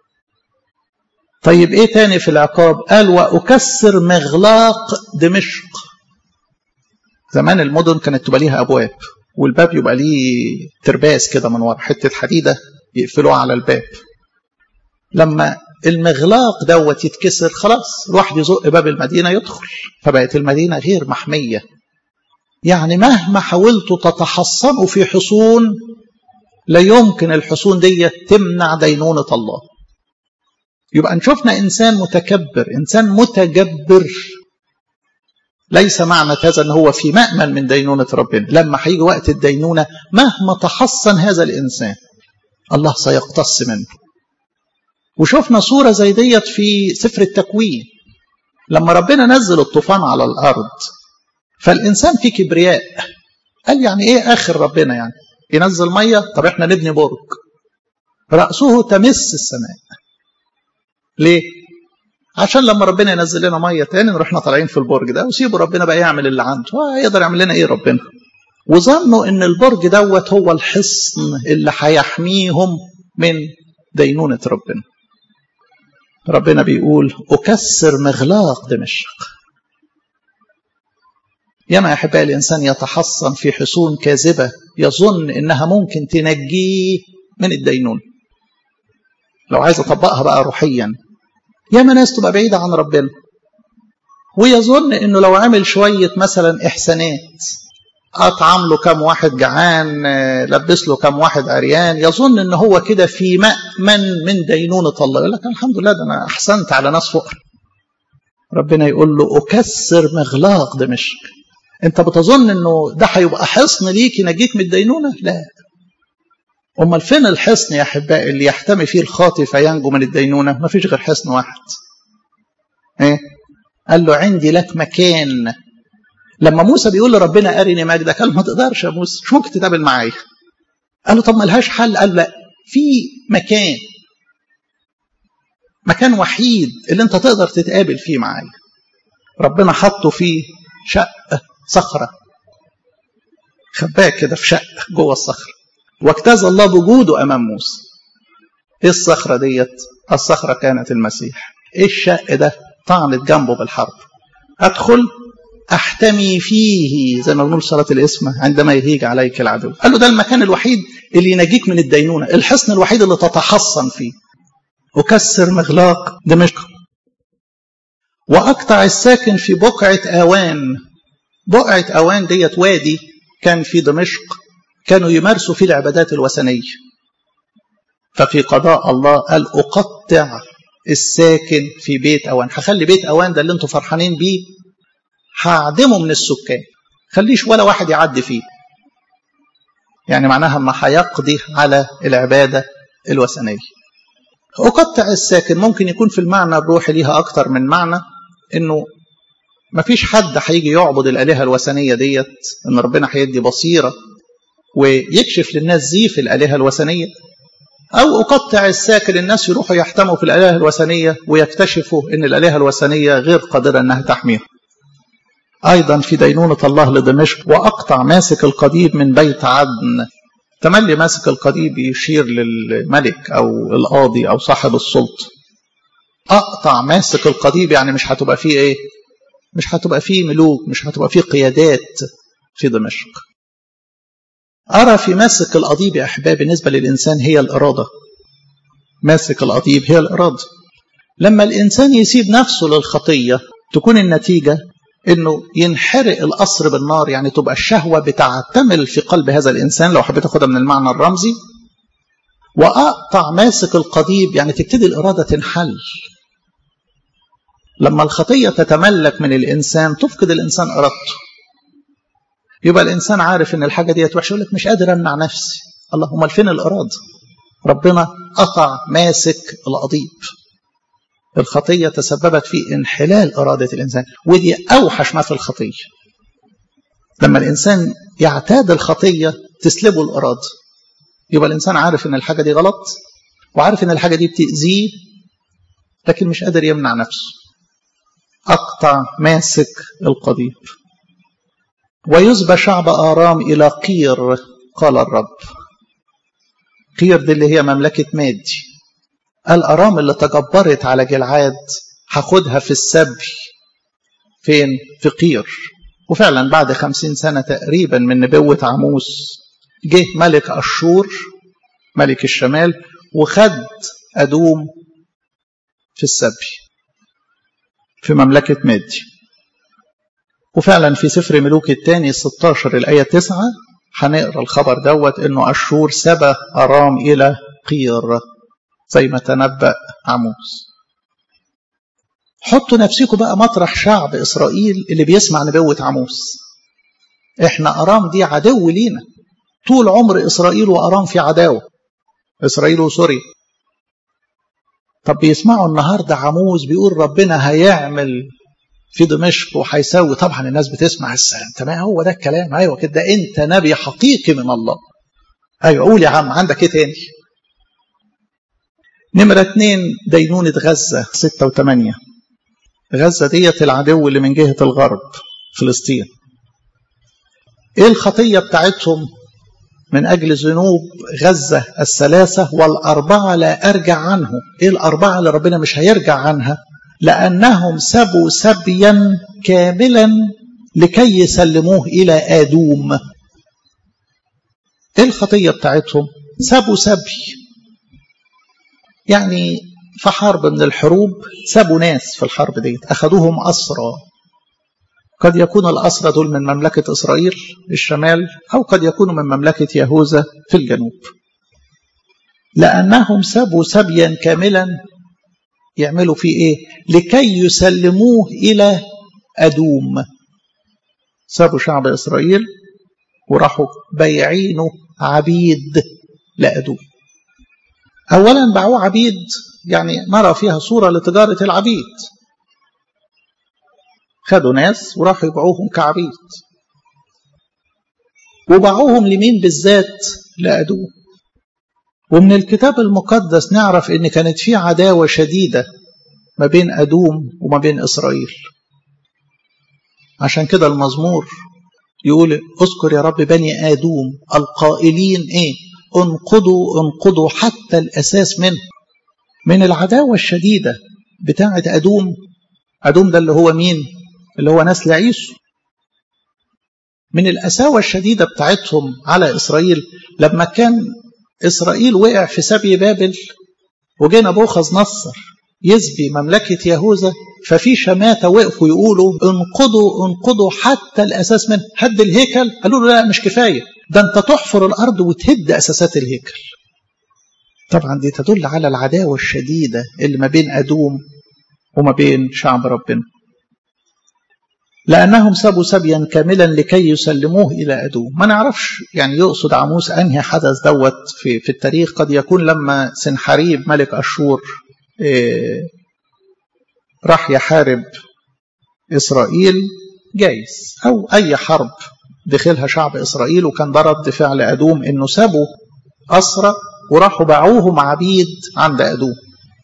طيب ايه تاني في العقاب قال واكسر مغلاق دمشق زمان المدن كانت تبقى ليها ابواب والباب يبقى ليه ترباس كده من ورا حته حديده يقفلوها على الباب لما المغلاق دوت يتكسر خلاص الواحد يزق باب المدينه يدخل فبقت المدينه غير محميه يعني مهما حاولتوا تتحصنوا في حصون لا يمكن الحصون دي تمنع دينونة الله يبقى شفنا إنسان متكبر إنسان متجبر ليس معنى هذا أنه هو في مأمن من دينونة ربنا لما هيجي وقت الدينونة مهما تحصن هذا الإنسان الله سيقتص منه وشفنا صورة زي ديت في سفر التكوين لما ربنا نزل الطوفان على الأرض فالإنسان في كبرياء قال يعني إيه آخر ربنا يعني ينزل مية طب إحنا نبني برج رأسه تمس السماء ليه عشان لما ربنا ينزل لنا مية تاني نروح طالعين في البرج ده وسيبوا ربنا بقى يعمل اللي عنده يقدر يعمل لنا إيه ربنا وظنوا إن البرج دوت هو الحصن اللي هيحميهم من دينونة ربنا ربنا بيقول أكسر مغلاق دمشق ياما يا احبائي الانسان يتحصن في حصون كاذبه يظن انها ممكن تنجيه من الدينون لو عايز اطبقها بقى روحيا ياما ناس تبقى بعيده عن ربنا ويظن انه لو عمل شويه مثلا احسانات اطعم له كم واحد جعان لبس له كم واحد عريان يظن ان هو كده في مأمن من دينونه الله يقول لك الحمد لله ده انا احسنت على ناس فقر ربنا يقول له اكسر مغلاق دمشق انت بتظن انه ده هيبقى حصن ليك ينجيك من الدينونه لا امال فين الحصن يا احبائي اللي يحتمي فيه الخاطي فينجو من الدينونه ما فيش غير حصن واحد ايه قال له عندي لك مكان لما موسى بيقول لربنا ارني مجدك قال ما تقدرش يا موسى مش ممكن تتقابل معايا قال له طب ما لهاش حل قال لا في مكان مكان وحيد اللي انت تقدر تتقابل فيه معايا ربنا حطه فيه شقة صخرة خباه كده في شقة جوه الصخرة واجتاز الله بوجوده أمام موسى ايه الصخرة ديت الصخرة كانت المسيح ايه الشق ده طعنت جنبه بالحرب ادخل احتمي فيه زي ما بنقول صلاة الاسم عندما يهيج عليك العدو قال له ده المكان الوحيد اللي ينجيك من الدينونة الحصن الوحيد اللي تتحصن فيه أكسر مغلاق دمشق وأقطع الساكن في بقعة أوان بقعة أوان ديت وادي كان في دمشق كانوا يمارسوا فيه العبادات الوثنية ففي قضاء الله قال أقطع الساكن في بيت أوان هخلي بيت أوان ده اللي انتوا فرحانين بيه هعدمه من السكان خليش ولا واحد يعدي فيه يعني معناها ما هيقضي على العبادة الوثنية أقطع الساكن ممكن يكون في المعنى الروحي ليها أكتر من معنى إنه ما فيش حد هيجي يعبد الآلهة الوثنية ديت إن ربنا هيدي بصيرة ويكشف للناس زيف الآلهة الوثنية أو أقطع الساكن الناس يروحوا يحتموا في الآلهة الوثنية ويكتشفوا إن الآلهة الوثنية غير قادرة إنها تحميهم أيضا في دينونة الله لدمشق وأقطع ماسك القضيب من بيت عدن تملي ماسك القضيب يشير للملك أو القاضي أو صاحب السلطة أقطع ماسك القضيب يعني مش هتبقى فيه إيه مش هتبقى فيه ملوك مش هتبقى فيه قيادات في دمشق أرى في ماسك القضيب يا أحباب بالنسبة للإنسان هي الإرادة ماسك القضيب هي الإرادة لما الإنسان يسيب نفسه للخطية تكون النتيجة انه ينحرق القصر بالنار يعني تبقى الشهوه بتعتمل في قلب هذا الانسان لو حبيت اخدها من المعنى الرمزي واقطع ماسك القضيب يعني تبتدي الاراده تنحل لما الخطيه تتملك من الانسان تفقد الانسان ارادته يبقى الانسان عارف ان الحاجه ديت وحشه يقول لك مش قادر امنع نفسي اللهم فين الاراده ربنا قطع ماسك القضيب الخطية تسببت في انحلال إرادة الإنسان ودي أوحش ما في الخطية لما الإنسان يعتاد الخطية تسلبه الإرادة يبقى الإنسان عارف إن الحاجة دي غلط وعارف إن الحاجة دي بتأذيه لكن مش قادر يمنع نفسه أقطع ماسك القضيب ويزبى شعب آرام إلى قير قال الرب قير دي اللي هي مملكة مادي الأرام اللي تجبرت على جلعاد هاخدها في السبي فين؟ في قير وفعلا بعد خمسين سنة تقريبا من نبوة عموس جه ملك أشور ملك الشمال وخد أدوم في السبي في مملكة مادي وفعلا في سفر ملوك الثاني 16 الآية 9 هنقرا الخبر دوت انه أشور سبى أرام إلى قير زي ما تنبأ عموس حطوا نفسكم بقى مطرح شعب إسرائيل اللي بيسمع نبوة عموس احنا أرام دي عدو لينا طول عمر إسرائيل وأرام في عداوة إسرائيل وسوريا طب بيسمعوا النهاردة عموس بيقول ربنا هيعمل في دمشق وهيسوي طبعا الناس بتسمع السلام تمام هو ده الكلام ايوه كده انت نبي حقيقي من الله ايوه قول يا عم عندك ايه تاني نمرة اتنين دينونة غزة ستة وثمانية غزة ديت العدو اللي من جهة الغرب فلسطين ايه الخطية بتاعتهم من أجل ذنوب غزة الثلاثة والأربعة لا أرجع عنه ايه الأربعة اللي ربنا مش هيرجع عنها لأنهم سبوا سبيا كاملا لكي يسلموه إلى آدوم ايه الخطية بتاعتهم سبوا سبي يعني في حرب من الحروب سابوا ناس في الحرب ديت أخذوهم أسرى قد يكون الأسرى دول من مملكة إسرائيل الشمال أو قد يكونوا من مملكة يهوذا في الجنوب لأنهم سابوا سبيا كاملا يعملوا فيه إيه لكي يسلموه إلى أدوم سابوا شعب إسرائيل وراحوا بيعينه عبيد لأدوم أولا باعوه عبيد يعني نرى فيها صورة لتجارة العبيد خدوا ناس وراحوا يبيعوهم كعبيد وباعوهم لمين بالذات لأدوم ومن الكتاب المقدس نعرف ان كانت في عداوة شديدة ما بين أدوم وما بين إسرائيل عشان كده المزمور يقول اذكر يا رب بني آدوم القائلين ايه انقضوا انقضوا حتى الأساس منه من العداوة الشديدة بتاعة أدوم أدوم ده اللي هو مين اللي هو نسل عيسو من الأساوة الشديدة بتاعتهم على إسرائيل لما كان إسرائيل وقع في سبي بابل وجينا بوخذ نصر يسبي مملكة يهوذا ففي شماتة وقفوا يقولوا انقضوا انقضوا حتى الأساس منه هد الهيكل قالوا له لا مش كفاية ده أنت تحفر الأرض وتهد أساسات الهيكل طبعا دي تدل على العداوة الشديدة اللي ما بين أدوم وما بين شعب ربنا لأنهم سابوا سبيا كاملا لكي يسلموه إلى أدوم ما نعرفش يعني يقصد عموس أنهي حدث دوت في, في التاريخ قد يكون لما سنحريب ملك أشور إيه راح يحارب إسرائيل جايز أو أي حرب دخلها شعب إسرائيل وكان ده رد فعل أدوم إنه سابوا أسرى وراحوا باعوهم عبيد عند أدوم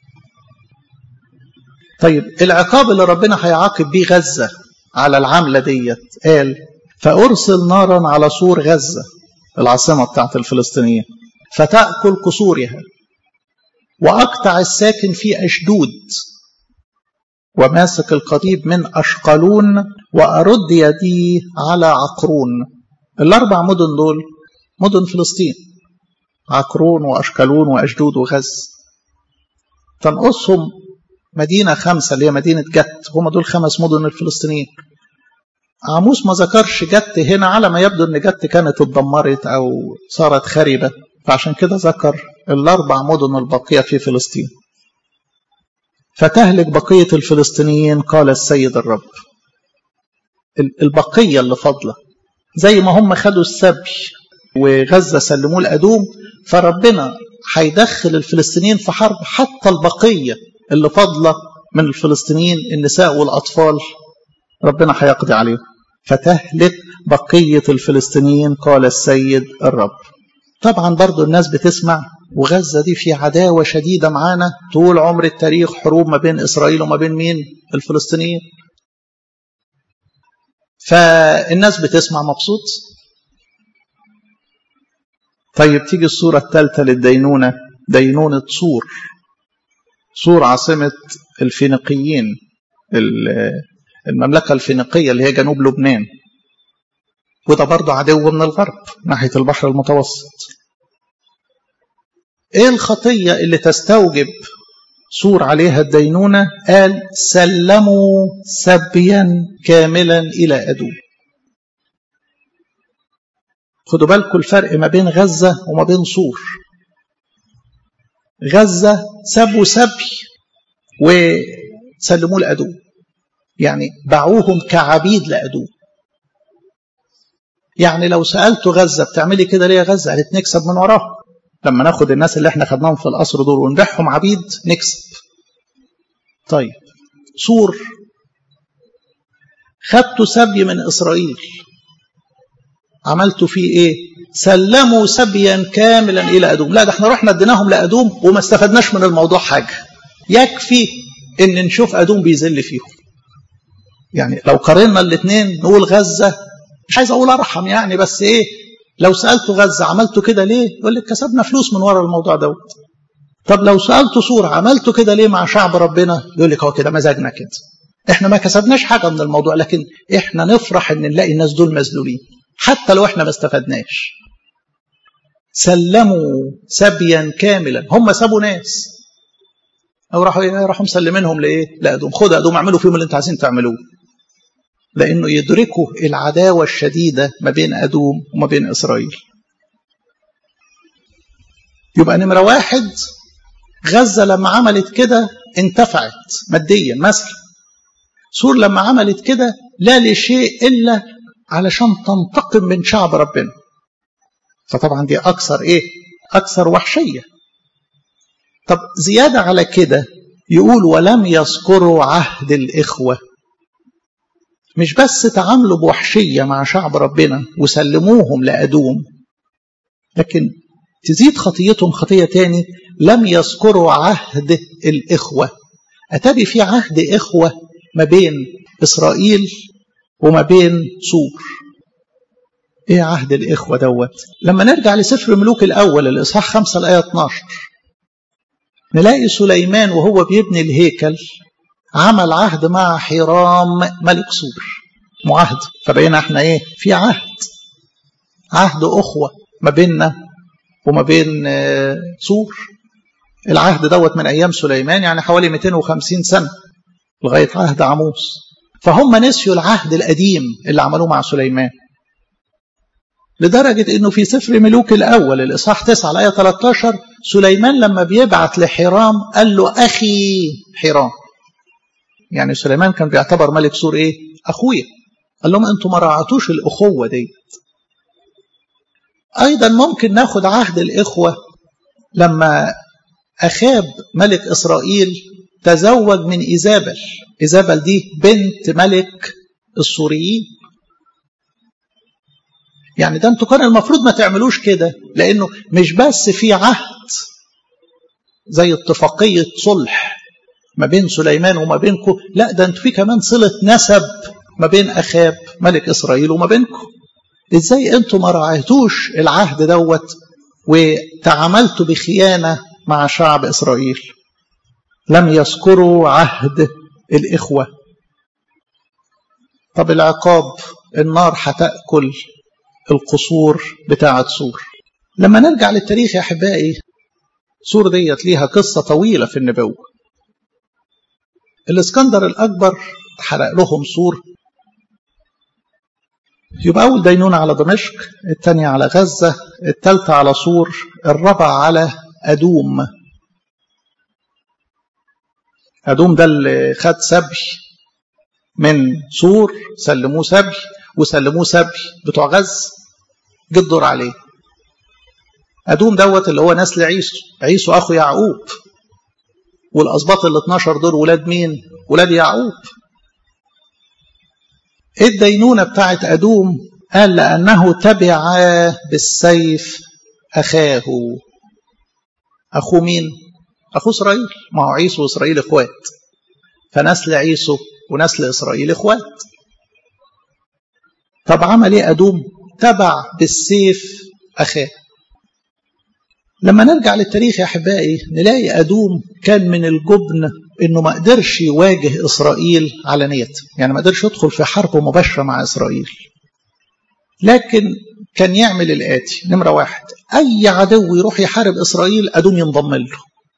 طيب العقاب اللي ربنا هيعاقب بيه غزة على العملة ديت قال فأرسل نارا على سور غزة العاصمة بتاعت الفلسطينيين فتأكل قصورها وأقطع الساكن في أشدود وماسك القضيب من أشقلون وأرد يدي على عقرون الأربع مدن دول مدن فلسطين عقرون وأشقلون وأشدود وغز تنقصهم مدينة خمسة اللي هي مدينة جت هم دول خمس مدن الفلسطينيين عاموس ما ذكرش جت هنا على ما يبدو ان جت كانت اتدمرت او صارت خربة فعشان كده ذكر الاربع مدن الباقية في فلسطين فتهلك بقية الفلسطينيين قال السيد الرب البقية اللي فاضلة زي ما هم خدوا السبي وغزة سلموه لأدوم فربنا هيدخل الفلسطينيين في حرب حتى البقية اللي فاضلة من الفلسطينيين النساء والأطفال ربنا هيقضي عليهم فتهلك بقية الفلسطينيين قال السيد الرب طبعا برضو الناس بتسمع وغزة دي في عداوة شديدة معانا طول عمر التاريخ حروب ما بين إسرائيل وما بين مين الفلسطينيين فالناس بتسمع مبسوط طيب تيجي الصورة الثالثة للدينونة دينونة صور صور عاصمة الفينيقيين المملكة الفينيقية اللي هي جنوب لبنان وده برضه عدو من الغرب ناحية البحر المتوسط ايه الخطية اللي تستوجب صور عليها الدينونة قال سلموا سبيا كاملا إلى أدوم خدوا بالكم الفرق ما بين غزة وما بين صور غزة سبوا سبي وسلموه لأدوم يعني باعوهم كعبيد لأدوم يعني لو سألت غزة بتعملي كده ليه يا غزة قالت نكسب من وراها لما ناخد الناس اللي احنا خدناهم في القصر دول ونبيعهم عبيد نكسب طيب سور خدتوا سبي من إسرائيل عملتوا فيه ايه سلموا سبيا كاملا الى ادوم لا ده احنا رحنا اديناهم لادوم وما استفدناش من الموضوع حاجه يكفي ان نشوف ادوم بيذل فيهم يعني لو قارنا الاثنين نقول غزه مش عايز اقول ارحم يعني بس ايه لو سالته غزه عملتوا كده ليه يقول لك كسبنا فلوس من ورا الموضوع دوت طب لو سالته صوره عملتوا كده ليه مع شعب ربنا يقول لك هو كده مزاجنا كده احنا ما كسبناش حاجه من الموضوع لكن احنا نفرح ان نلاقي الناس دول مذلولين حتى لو احنا ما استفدناش سلموا سبيا كاملا هم سابوا ناس او راحوا ايه راحوا مسلمينهم لايه لادوم خد ادوم اعملوا فيهم اللي انتوا عايزين تعملوه لانه يدركوا العداوه الشديده ما بين ادوم وما بين اسرائيل يبقى نمره واحد غزه لما عملت كده انتفعت ماديا مثلا سور لما عملت كده لا لشيء الا علشان تنتقم من شعب ربنا فطبعا دي أكثر إيه أكثر وحشية طب زيادة على كده يقول ولم يذكروا عهد الإخوة مش بس تعاملوا بوحشية مع شعب ربنا وسلموهم لأدوم لكن تزيد خطيتهم خطية تاني لم يذكروا عهد الإخوة أتبي في عهد إخوة ما بين إسرائيل وما بين سور إيه عهد الإخوة دوت لما نرجع لسفر ملوك الأول الإصحاح 5 الآية 12 نلاقي سليمان وهو بيبني الهيكل عمل عهد مع حرام ملك سور معاهد فبقينا احنا ايه في عهد عهد اخوه ما بيننا وما بين سور العهد دوت من ايام سليمان يعني حوالي 250 سنه لغايه عهد عموس فهم نسيوا العهد القديم اللي عملوه مع سليمان لدرجة انه في سفر ملوك الاول الاصحاح 9 الايه 13 سليمان لما بيبعت لحرام قال له اخي حرام يعني سليمان كان بيعتبر ملك سور ايه اخويا قال لهم انتم ما راعتوش الاخوه دي ايضا ممكن ناخد عهد الاخوه لما اخاب ملك اسرائيل تزوج من ايزابل ايزابل دي بنت ملك السوريين يعني ده انتوا كان المفروض ما تعملوش كده لانه مش بس في عهد زي اتفاقيه صلح ما بين سليمان وما بينكم لا ده انتوا في كمان صله نسب ما بين اخاب ملك اسرائيل وما بينكم ازاي انتوا ما راعيتوش العهد دوت وتعاملتوا بخيانه مع شعب اسرائيل لم يذكروا عهد الاخوه طب العقاب النار هتاكل القصور بتاعه سور لما نرجع للتاريخ يا احبائي سور ديت ليها قصه طويله في النبوه الاسكندر الاكبر حرق لهم سور يبقى اول دينونه على دمشق الثانيه على غزه الثالثه على سور الرابعه على ادوم ادوم ده اللي خد سبي من سور سلموه سبي وسلموه سبي بتوع غز جه الدور عليه ادوم دوت اللي هو نسل عيسو عيسو اخو يعقوب والاسباط ال 12 دول ولاد مين ولاد يعقوب الدينونه بتاعت ادوم قال لانه تبع بالسيف اخاه اخوه مين اخوه اسرائيل ما هو عيسو واسرائيل اخوات فنسل عيسو ونسل اسرائيل اخوات طب عمل ايه ادوم تبع بالسيف اخاه لما نرجع للتاريخ يا احبائي نلاقي ادوم كان من الجبن انه ما قدرش يواجه اسرائيل علانيه يعني ما قدرش يدخل في حرب مباشره مع اسرائيل لكن كان يعمل الاتي نمره واحد اي عدو يروح يحارب اسرائيل ادوم ينضم له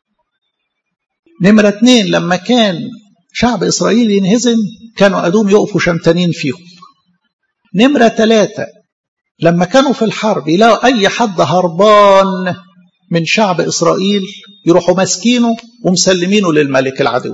نمره اتنين لما كان شعب اسرائيل ينهزم كانوا ادوم يقفوا شمتانين فيهم نمره ثلاثه لما كانوا في الحرب يلاقوا اي حد هربان من شعب إسرائيل يروحوا ماسكينه ومسلمينه للملك العدو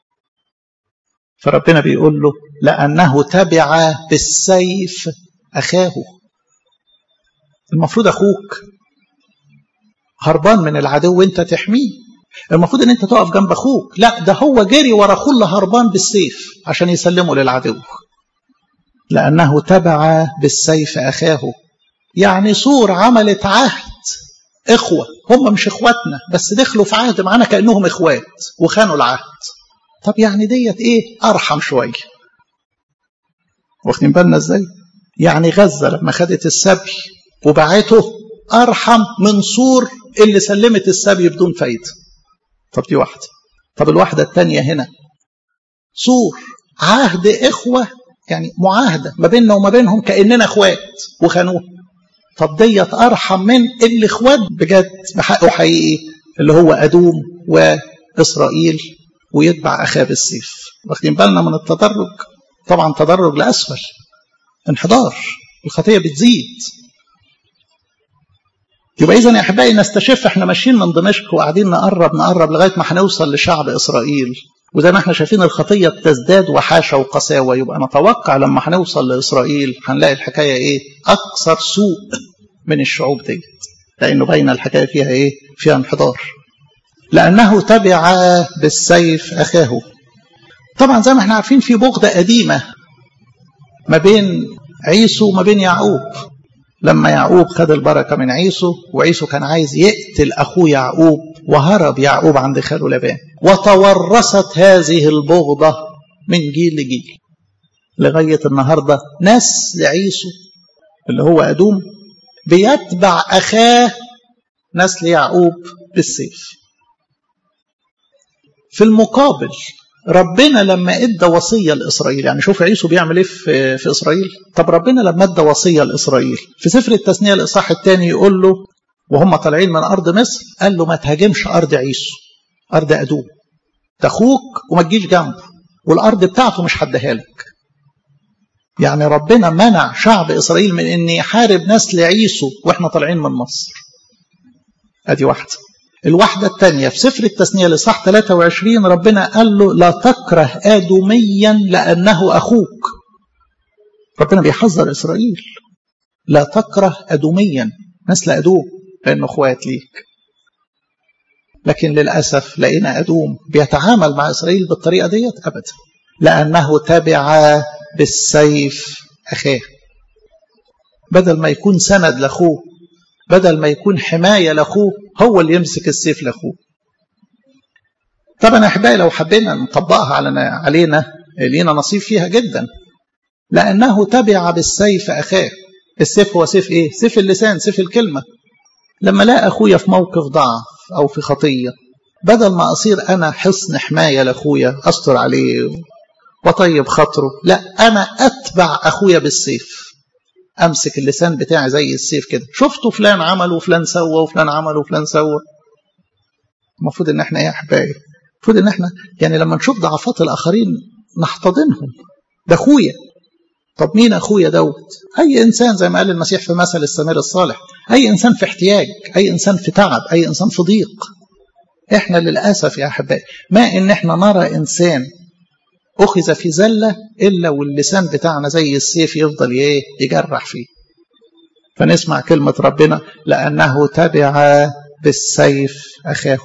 فربنا بيقول له لأنه تبع بالسيف أخاه المفروض أخوك هربان من العدو وانت تحميه المفروض ان انت تقف جنب اخوك لا ده هو جري ورا اخوه اللي هربان بالسيف عشان يسلمه للعدو لانه تبع بالسيف اخاه يعني سور عملت عهد إخوة هم مش إخواتنا بس دخلوا في عهد معانا كأنهم إخوات وخانوا العهد طب يعني ديت إيه أرحم شوية واخدين بالنا إزاي يعني غزة لما خدت السبي وبعته أرحم من سور اللي سلمت السبي بدون فايدة طب دي واحدة طب الواحدة الثانية هنا سور عهد إخوة يعني معاهدة ما بيننا وما بينهم كأننا إخوات وخانوه طب ديت ارحم من الاخوات بجد بحقه حقيقي اللي هو ادوم واسرائيل ويتبع اخاه بالسيف واخدين بالنا من التدرج طبعا تدرج لاسفل انحدار الخطيه بتزيد يبقى اذا يا احبائي نستشف احنا ماشيين من دمشق وقاعدين نقرب نقرب لغايه ما هنوصل لشعب اسرائيل وزي ما احنا شايفين الخطيه بتزداد وحاشه وقساوه يبقى نتوقع لما هنوصل لاسرائيل هنلاقي الحكايه ايه؟ اكثر سوء من الشعوب ديت لانه باينه الحكايه فيها ايه؟ فيها انحدار. لانه تبع بالسيف اخاه. طبعا زي ما احنا عارفين في بغضه قديمه ما بين عيسو وما بين يعقوب لما يعقوب خد البركة من عيسو وعيسو كان عايز يقتل أخوه يعقوب وهرب يعقوب عند خاله لبان وتورثت هذه البغضة من جيل لجيل لغاية النهاردة ناس لعيسو اللي هو أدوم بيتبع أخاه نسل يعقوب بالسيف في المقابل ربنا لما ادى وصيه لاسرائيل يعني شوف عيسو بيعمل ايه في, في اسرائيل طب ربنا لما ادى وصيه لاسرائيل في سفر التثنيه الاصحاح الثاني يقول له وهم طالعين من ارض مصر قال له ما تهاجمش ارض عيسو ارض ادوم ده اخوك وما تجيش جنبه والارض بتاعته مش هديها لك يعني ربنا منع شعب اسرائيل من ان يحارب نسل عيسو واحنا طالعين من مصر ادي واحده الواحدة الثانية في سفر التثنية لصح 23 ربنا قال له لا تكره آدميا لأنه أخوك ربنا بيحذر إسرائيل لا تكره أدوميا نسل أدوم لأنه أخوات ليك لكن للأسف لقينا أدوم بيتعامل مع إسرائيل بالطريقة ديت أبدا لأنه تبع بالسيف أخاه بدل ما يكون سند لأخوه بدل ما يكون حماية لأخوه هو اللي يمسك السيف لأخوه طبعا أحبائي لو حبينا نطبقها على علينا لينا نصيب فيها جدا لأنه تبع بالسيف أخاه السيف هو سيف إيه؟ سيف اللسان سيف الكلمة لما لا أخويا في موقف ضعف أو في خطية بدل ما أصير أنا حصن حماية لأخويا أستر عليه وطيب خاطره لا أنا أتبع أخويا بالسيف امسك اللسان بتاعي زي السيف كده شفتوا فلان عمل وفلان سوى وفلان عمل وفلان سوى المفروض ان احنا ايه يا احبائي المفروض ان احنا يعني لما نشوف ضعفات الاخرين نحتضنهم ده اخويا طب مين اخويا دوت اي انسان زي ما قال المسيح في مثل السمير الصالح اي انسان في احتياج اي انسان في تعب اي انسان في ضيق احنا للاسف يا احبائي ما ان احنا نرى انسان أخذ في زلة إلا واللسان بتاعنا زي السيف يفضل إيه يجرح فيه فنسمع كلمة ربنا لأنه تبع بالسيف أخاه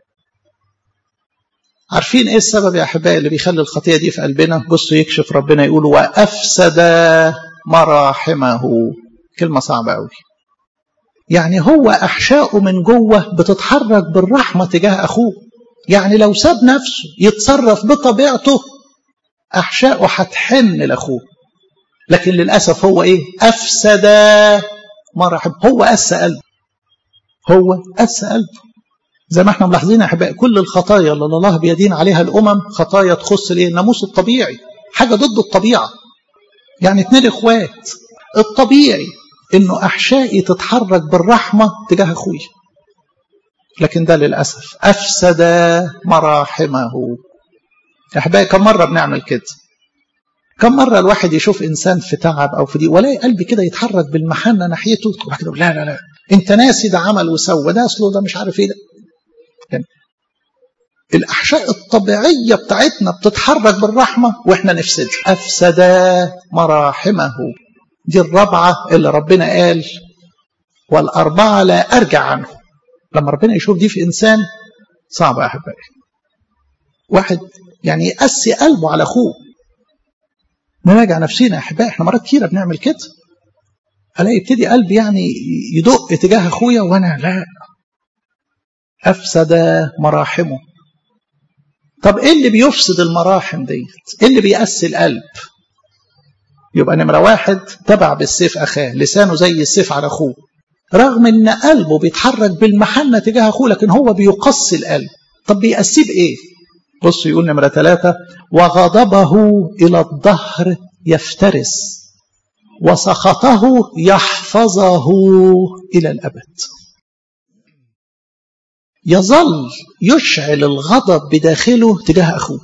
عارفين إيه السبب يا أحبائي اللي بيخلي الخطية دي في قلبنا بصوا يكشف ربنا يقول وأفسد مراحمه كلمة صعبة أوي يعني هو أحشائه من جوه بتتحرك بالرحمة تجاه أخوه يعني لو ساب نفسه يتصرف بطبيعته أحشائه هتحن لأخوه لكن للأسف هو إيه أفسد ما رحب هو أس قلبه هو أس قلبه زي ما احنا ملاحظين يا أحبائي كل الخطايا اللي الله بيدين عليها الأمم خطايا تخص الإيه الناموس الطبيعي حاجة ضد الطبيعة يعني اتنين إخوات الطبيعي إنه أحشائي تتحرك بالرحمة تجاه أخوي لكن ده للأسف أفسد مراحمه يا احبائي كم مره بنعمل كده كم مره الواحد يشوف انسان في تعب او في دي ولاقي قلبي كده يتحرك بالمحنه ناحيته وبعد كده لا لا لا انت ناسي ده عمل وسوى ده اصله ده مش عارف ايه ده يعني الاحشاء الطبيعيه بتاعتنا بتتحرك بالرحمه واحنا نفسد افسد مراحمه دي الرابعه اللي ربنا قال والاربعه لا ارجع عنه لما ربنا يشوف دي في انسان صعب يا احبائي واحد يعني يقسي قلبه على اخوه نراجع نفسينا يا احبائي احنا مرات كتيره بنعمل كده الاقي يبتدي قلبي يعني يدق تجاه اخويا وانا لا افسد مراحمه طب ايه اللي بيفسد المراحم ديت ايه اللي بيقسي القلب يبقى نمره واحد تبع بالسيف اخاه لسانه زي السيف على اخوه رغم ان قلبه بيتحرك بالمحنه تجاه اخوه لكن هو بيقسي القلب طب بيقسيه بايه بص يقول نمرة ثلاثة وغضبه إلى الظهر يفترس وسخطه يحفظه إلى الأبد يظل يشعل الغضب بداخله تجاه أخوه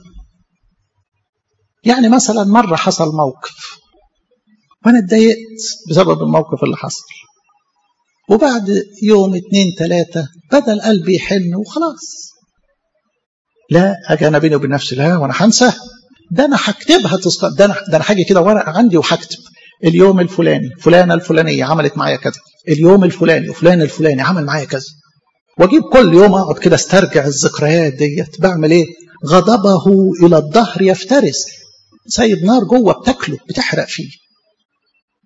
يعني مثلا مرة حصل موقف وأنا اتضايقت بسبب الموقف اللي حصل وبعد يوم اتنين تلاتة بدل قلبي يحن وخلاص لا اجي انا بيني وبين نفسي لا وانا هنسى ده انا هكتبها تصط... ده انا ده انا هاجي كده ورقه عندي وهكتب اليوم الفلاني فلانه الفلانيه عملت معايا كذا اليوم الفلاني وفلان الفلاني عمل معايا كذا واجيب كل يوم اقعد كده استرجع الذكريات ديت بعمل ايه غضبه الى الظهر يفترس سايب نار جوه بتاكله بتحرق فيه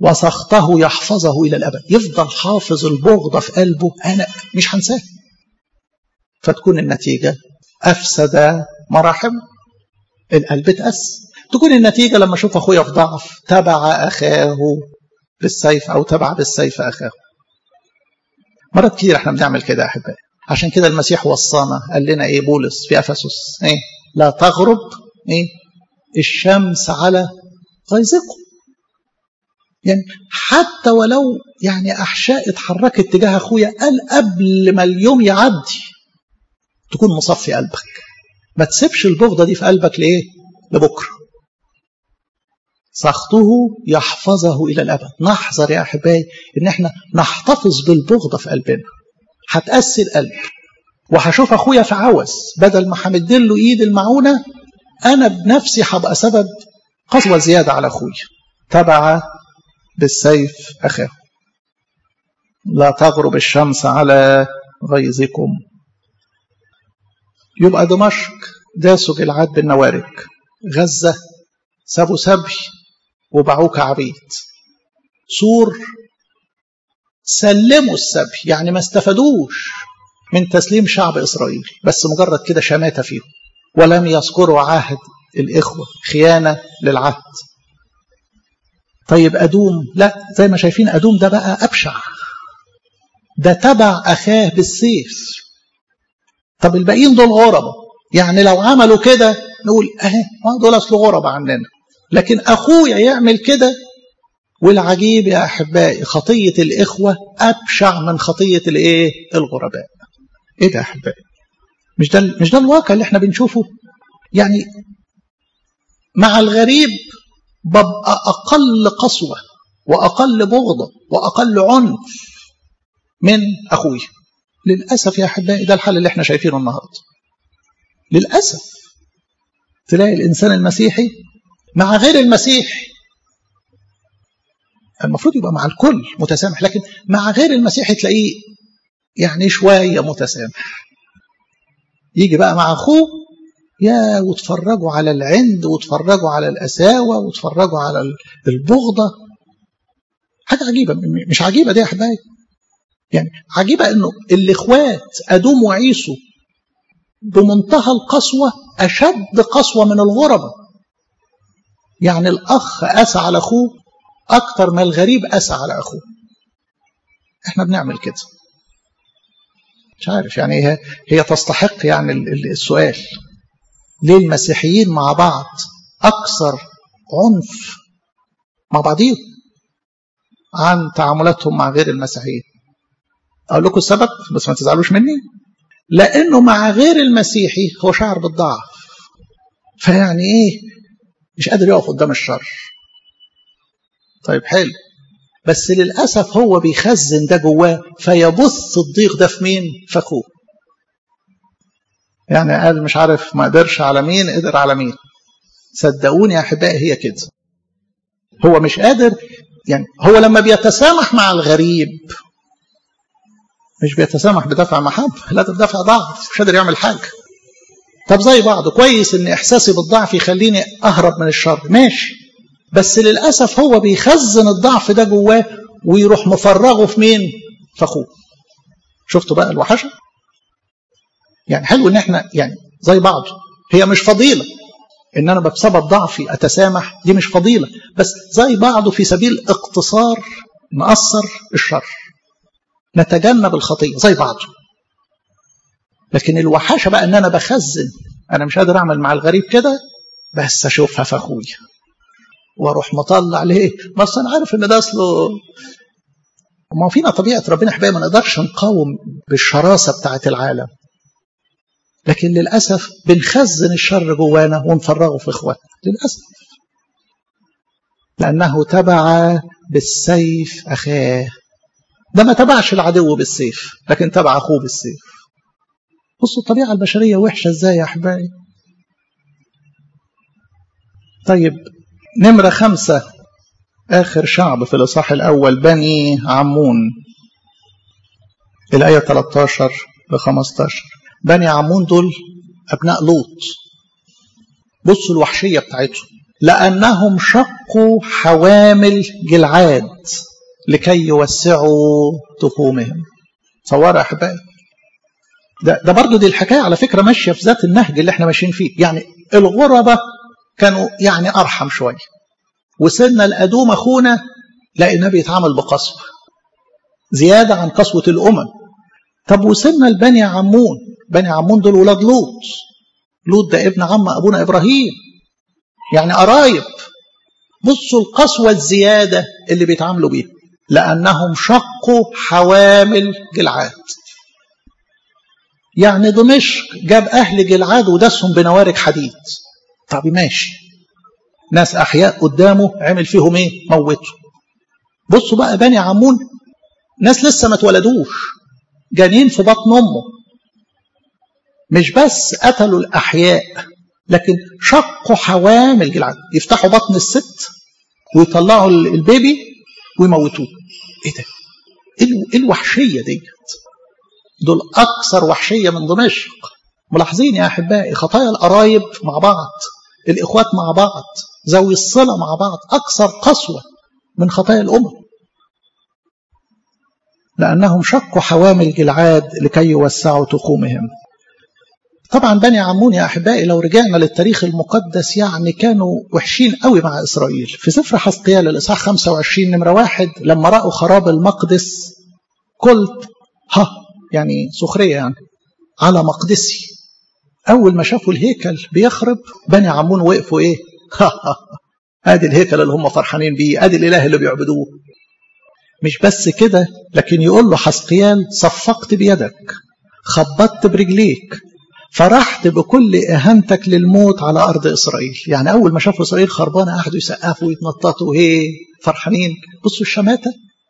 وسخطه يحفظه إلى الأبد يفضل حافظ البغضة في قلبه أنا مش هنساه فتكون النتيجة أفسد مراحم القلب اتأس تكون النتيجة لما أشوف أخويا في ضعف تبع أخاه بالسيف أو تبع بالسيف أخاه مرات كتير احنا بنعمل كده يا أحبائي عشان كده المسيح وصانا قال لنا إيه بولس في أفسس إيه لا تغرب إيه الشمس على غيظكم يعني حتى ولو يعني أحشاء اتحركت تجاه أخويا قال قبل ما اليوم يعدي تكون مصفي قلبك ما تسيبش البغضة دي في قلبك لإيه لبكرة سخطه يحفظه إلى الأبد نحذر يا أحبائي إن احنا نحتفظ بالبغضة في قلبنا هتأسي القلب وهشوف أخويا في عوز بدل ما همدله إيد المعونة أنا بنفسي هبقى سبب قسوة زيادة على أخويا تبع بالسيف أخاه لا تغرب الشمس على غيظكم يبقى دمشق داسوا جلعاد بالنوارك غزة سابوا سبي وباعوه كعبيد سور سلموا السبي يعني ما استفادوش من تسليم شعب إسرائيل بس مجرد كده شماتة فيهم ولم يذكروا عهد الإخوة خيانة للعهد طيب أدوم لا زي ما شايفين أدوم ده بقى أبشع ده تبع أخاه بالسيف طب الباقيين دول غربة يعني لو عملوا كده نقول أهي ما دول أصل غربة عننا لكن أخويا يعمل كده والعجيب يا أحبائي خطية الإخوة أبشع من خطية الإيه الغرباء إيه ده يا أحبائي مش ده مش ده الواقع اللي احنا بنشوفه يعني مع الغريب ببقى أقل قسوة وأقل بغضة وأقل عنف من أخوي للأسف يا أحبائي ده الحل اللي احنا شايفينه النهاردة للأسف تلاقي الإنسان المسيحي مع غير المسيحي المفروض يبقى مع الكل متسامح لكن مع غير المسيحي تلاقيه يعني شوية متسامح يجي بقى مع أخوه يا وتفرجوا على العند وتفرجوا على الأساوة وتفرجوا على البغضة حاجة عجيبة مش عجيبة دي يا أحبائي يعني عجيبة أنه الإخوات أدوم وعيسو بمنتهى القسوة أشد قسوة من الغربة يعني الأخ أسى على أخوه أكتر ما الغريب أسى على أخوه إحنا بنعمل كده مش عارف يعني هي, هي تستحق يعني السؤال ليه المسيحيين مع بعض أكثر عنف مع بعضهم عن تعاملاتهم مع غير المسيحيين أقول لكم السبب بس ما تزعلوش مني لأنه مع غير المسيحي هو شعر بالضعف فيعني إيه مش قادر يقف قدام الشر طيب حلو بس للأسف هو بيخزن ده جواه فيبث الضيق ده في مين في أخوه يعني قال مش عارف ما قدرش على مين قدر على مين صدقوني يا أحبائي هي كده هو مش قادر يعني هو لما بيتسامح مع الغريب مش بيتسامح بدافع محبة لا ده بدافع ضعف مش قادر يعمل حاجة طب زي بعض كويس ان احساسي بالضعف يخليني اهرب من الشر ماشي بس للاسف هو بيخزن الضعف ده جواه ويروح مفرغه في مين في اخوه شفتوا بقى الوحشه يعني حلو ان احنا يعني زي بعض هي مش فضيله ان انا بسبب ضعفي اتسامح دي مش فضيله بس زي بعضه في سبيل اقتصار نقصر الشر نتجنب الخطيه زي بعضه لكن الوحشه بقى ان انا بخزن انا مش قادر اعمل مع الغريب كده بس اشوفها في اخويا واروح مطلع ليه بس انا عارف ان ده اصله ما فينا طبيعه ربنا حبايبي ما نقدرش نقاوم بالشراسه بتاعه العالم لكن للاسف بنخزن الشر جوانا ونفرغه في اخواتنا للاسف لانه تبع بالسيف اخاه ده ما تبعش العدو بالسيف لكن تبع اخوه بالسيف بصوا الطبيعه البشريه وحشه ازاي يا احبائي طيب نمرة خمسة آخر شعب في الإصحاح الأول بني عمون الآية 13 ل 15 بني عمون دول أبناء لوط بصوا الوحشية بتاعتهم لأنهم شقوا حوامل جلعاد لكي يوسعوا تخومهم صور أحبائي ده, ده برضو دي الحكاية على فكرة ماشية في ذات النهج اللي احنا ماشيين فيه يعني الغربة كانوا يعني أرحم شوية وسيدنا الأدوم أخونا لقيناه بيتعامل بقسوة زيادة عن قسوة الأمم طب وسيدنا البني عمون بني عمون دول ولاد لوط لوط ده ابن عم أبونا إبراهيم يعني قرايب بصوا القسوة الزيادة اللي بيتعاملوا بيها لأنهم شقوا حوامل جلعاد يعني دمشق جاب أهل جلعاد ودسهم بنوارج حديد طب ماشي ناس أحياء قدامه عمل فيهم إيه موته بصوا بقى بني عمون ناس لسه ما اتولدوش جانين في بطن أمه مش بس قتلوا الأحياء لكن شقوا حوامل جلعاد يفتحوا بطن الست ويطلعوا البيبي ويموتوه ايه ده ايه الوحشيه ديت دول اكثر وحشيه من دمشق ملاحظين يا احبائي خطايا القرايب مع بعض الاخوات مع بعض ذوي الصله مع بعض اكثر قسوه من خطايا الامم لانهم شقوا حوامل جلعاد لكي يوسعوا تخومهم طبعا بني عمون يا احبائي لو رجعنا للتاريخ المقدس يعني كانوا وحشين قوي مع اسرائيل في سفر حسقيال الاصحاح 25 نمره واحد لما راوا خراب المقدس قلت ها يعني سخريه يعني على مقدسي اول ما شافوا الهيكل بيخرب بني عمون وقفوا ايه ادي الهيكل اللي هم فرحانين بيه ادي الاله اللي بيعبدوه مش بس كده لكن يقول له حسقيال صفقت بيدك خبطت برجليك فرحت بكل اهانتك للموت على ارض اسرائيل يعني اول ما شافوا اسرائيل خربانه قعدوا يسقفوا ويتنططوا هي فرحانين بصوا الشماته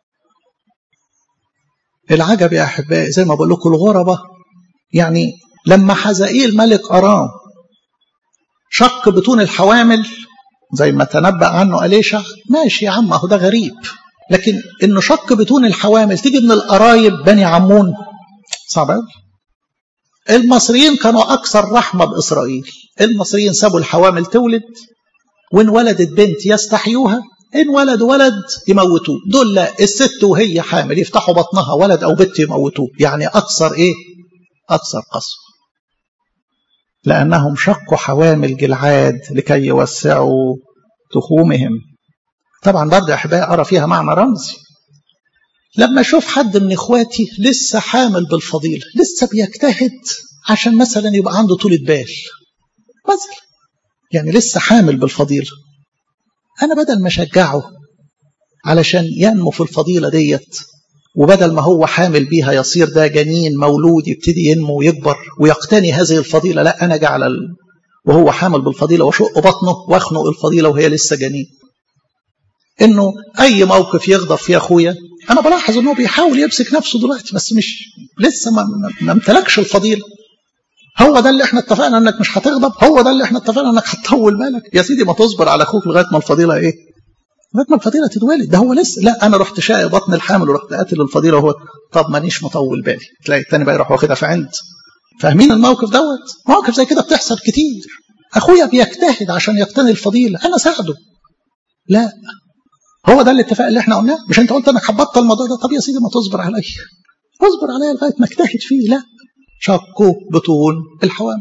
العجب يا احبائي زي ما بقول لكم الغربه يعني لما حزائيل ملك ارام شق بطون الحوامل زي ما تنبأ عنه أليشع ماشي يا عم اهو ده غريب لكن انه شق بطون الحوامل تيجي من القرايب بني عمون صعب قوي المصريين كانوا أكثر رحمة بإسرائيل المصريين سابوا الحوامل تولد وإن ولدت بنت يستحيوها إن ولد ولد يموتوه دول لا الست وهي حامل يفتحوا بطنها ولد أو بنت يموتوه يعني أكثر إيه أكثر قسوة لأنهم شقوا حوامل جلعاد لكي يوسعوا تخومهم طبعا برضه يا أحبائي أرى فيها معنى رمزي لما اشوف حد من اخواتي لسه حامل بالفضيله لسه بيجتهد عشان مثلا يبقى عنده طولة بال مثلا يعني لسه حامل بالفضيله انا بدل ما اشجعه علشان ينمو في الفضيله ديت وبدل ما هو حامل بيها يصير ده جنين مولود يبتدي ينمو ويكبر ويقتني هذه الفضيله لا انا اجي ال... وهو حامل بالفضيله واشق بطنه واخنق الفضيله وهي لسه جنين انه اي موقف يغضب فيه اخويا انا بلاحظ انه بيحاول يمسك نفسه دلوقتي بس مش لسه ما, ما امتلكش الفضيله هو ده اللي احنا اتفقنا انك مش هتغضب هو ده اللي احنا اتفقنا انك هتطول بالك يا سيدي ما تصبر على اخوك لغايه ما الفضيله ايه لغايه ما الفضيله تتولد ده هو لسه لا انا رحت شاقي بطن الحامل ورحت قاتل الفضيله وهو طب مانيش مطول بالي تلاقي التاني بقى يروح واخدها في عند فاهمين الموقف دوت مواقف زي كده بتحصل كتير اخويا بيجتهد عشان يقتني الفضيله انا ساعده لا هو ده الاتفاق اللي احنا قلناه مش انت قلت انك هتبطل الموضوع ده طب يا سيدي ما تصبر عليا اصبر عليا لغايه ما اجتهد فيه لا شقوا بطون الحوامل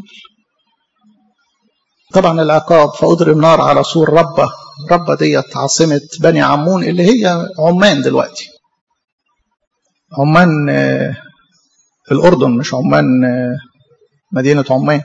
طبعا العقاب فأضرب نار على سور ربة ربة ديت عاصمة بني عمون اللي هي عمان دلوقتي عمان الأردن مش عمان مدينة عمان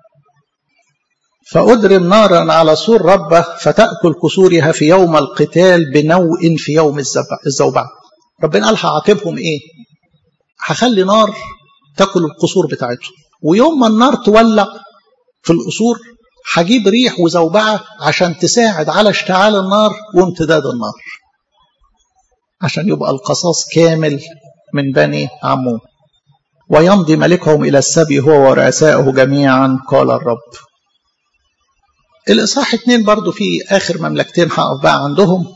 فأضرب نارا على سور ربة فتأكل كسورها في يوم القتال بنوء في يوم الزوبعة ربنا قال هعاقبهم إيه هخلي نار تاكل القصور بتاعتهم ويوم ما النار تولع في القصور هجيب ريح وزوبعة عشان تساعد على اشتعال النار وامتداد النار عشان يبقى القصاص كامل من بني عمون ويمضي ملكهم إلى السبي هو ورؤسائه جميعا قال الرب الإصحاح اتنين برضو في آخر مملكتين هقف بقى عندهم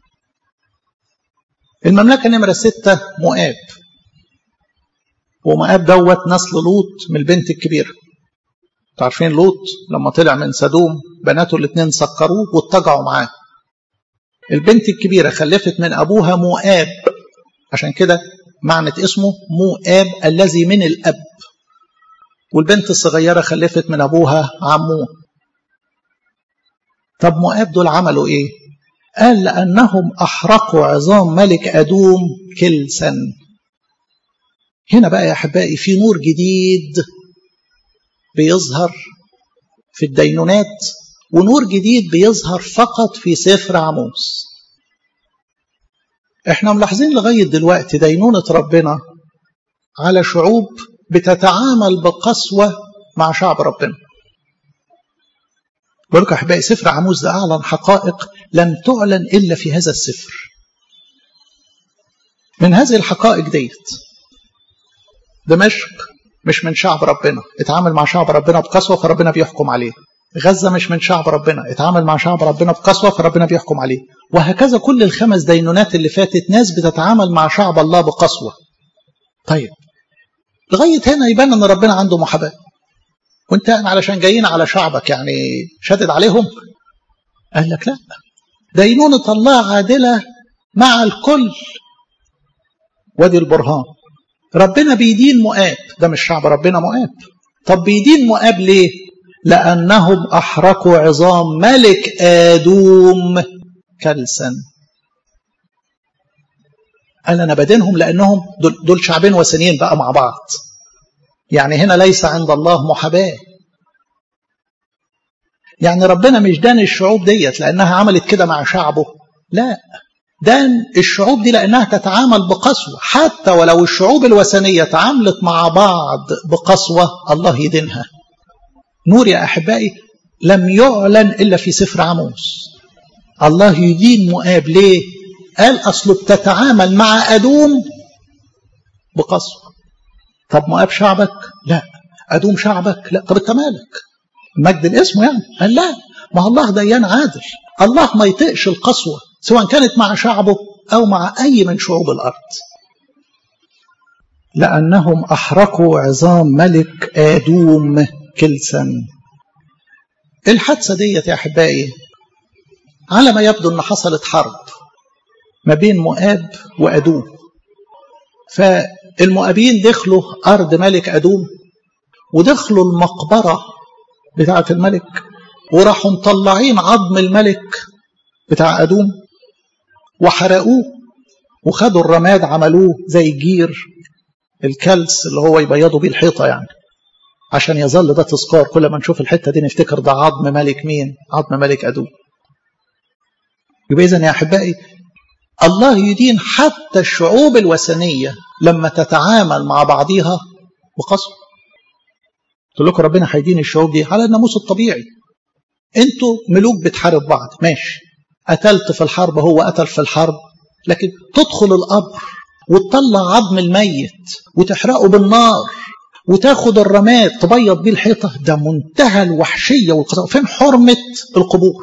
المملكة نمرة ستة مؤاب ومؤاب دوت نسل لوط من البنت الكبيرة عارفين لوط لما طلع من سدوم بناته الاثنين سكروه واتجعوا معاه البنت الكبيرة خلفت من أبوها مؤاب عشان كده معنى اسمه مؤاب الذي من الأب والبنت الصغيرة خلفت من أبوها عموه طب مؤاب دول عملوا إيه قال لأنهم أحرقوا عظام ملك أدوم كلسا هنا بقى يا أحبائي في نور جديد بيظهر في الدينونات ونور جديد بيظهر فقط في سفر عموس احنا ملاحظين لغاية دلوقتي دينونة ربنا على شعوب بتتعامل بقسوة مع شعب ربنا بقول لكم احبائي سفر عموس ده اعلن حقائق لم تعلن الا في هذا السفر من هذه الحقائق ديت دمشق مش من شعب ربنا اتعامل مع شعب ربنا بقسوه فربنا بيحكم عليه غزه مش من شعب ربنا اتعامل مع شعب ربنا بقسوه فربنا بيحكم عليه وهكذا كل الخمس دينونات اللي فاتت ناس بتتعامل مع شعب الله بقسوه طيب لغايه هنا يبان ان ربنا عنده محاباه وانت يعني علشان جايين على شعبك يعني شدد عليهم قال لك لا دينونة الله عادلة مع الكل وادي البرهان ربنا بيدين مؤاب ده مش شعب ربنا مؤاب طب بيدين مؤاب ليه لأنهم أحرقوا عظام ملك آدوم كلسا قال أنا بدينهم لأنهم دول, دول شعبين وثنيين بقى مع بعض يعني هنا ليس عند الله محاباة يعني ربنا مش دان الشعوب ديت لأنها عملت كده مع شعبه لا دان الشعوب دي لأنها تتعامل بقسوة حتى ولو الشعوب الوثنية تعاملت مع بعض بقسوة الله يدينها نور يا أحبائي لم يعلن إلا في سفر عموس الله يدين مؤاب ليه قال أصله بتتعامل مع أدوم بقسوة طب مؤاب شعبك لا أدوم شعبك لا طب انت مالك مجد الاسم يعني قال لا ما الله ديان عادل الله ما يطيقش القسوة سواء كانت مع شعبه أو مع أي من شعوب الأرض لأنهم أحرقوا عظام ملك آدوم كلسا الحادثة ديت يا أحبائي على ما يبدو أن حصلت حرب ما بين مؤاب وأدوم فالمؤابين دخلوا أرض ملك أدوم ودخلوا المقبرة بتاعة الملك وراحوا مطلعين عظم الملك بتاع أدوم وحرقوه وخدوا الرماد عملوه زي الجير الكلس اللي هو يبيضوا بيه الحيطة يعني عشان يظل ده تذكار كل ما نشوف الحتة دي نفتكر ده عظم ملك مين عظم ملك أدوم يبقى إذن يا أحبائي الله يدين حتى الشعوب الوثنية لما تتعامل مع بعضها بقسوة قلت لكم ربنا هيدين الشعوب دي على الناموس الطبيعي انتوا ملوك بتحارب بعض ماشي قتلت في الحرب هو قتل في الحرب لكن تدخل القبر وتطلع عظم الميت وتحرقه بالنار وتاخد الرماد تبيض بيه الحيطة ده منتهى الوحشية والقسوة فين حرمة القبور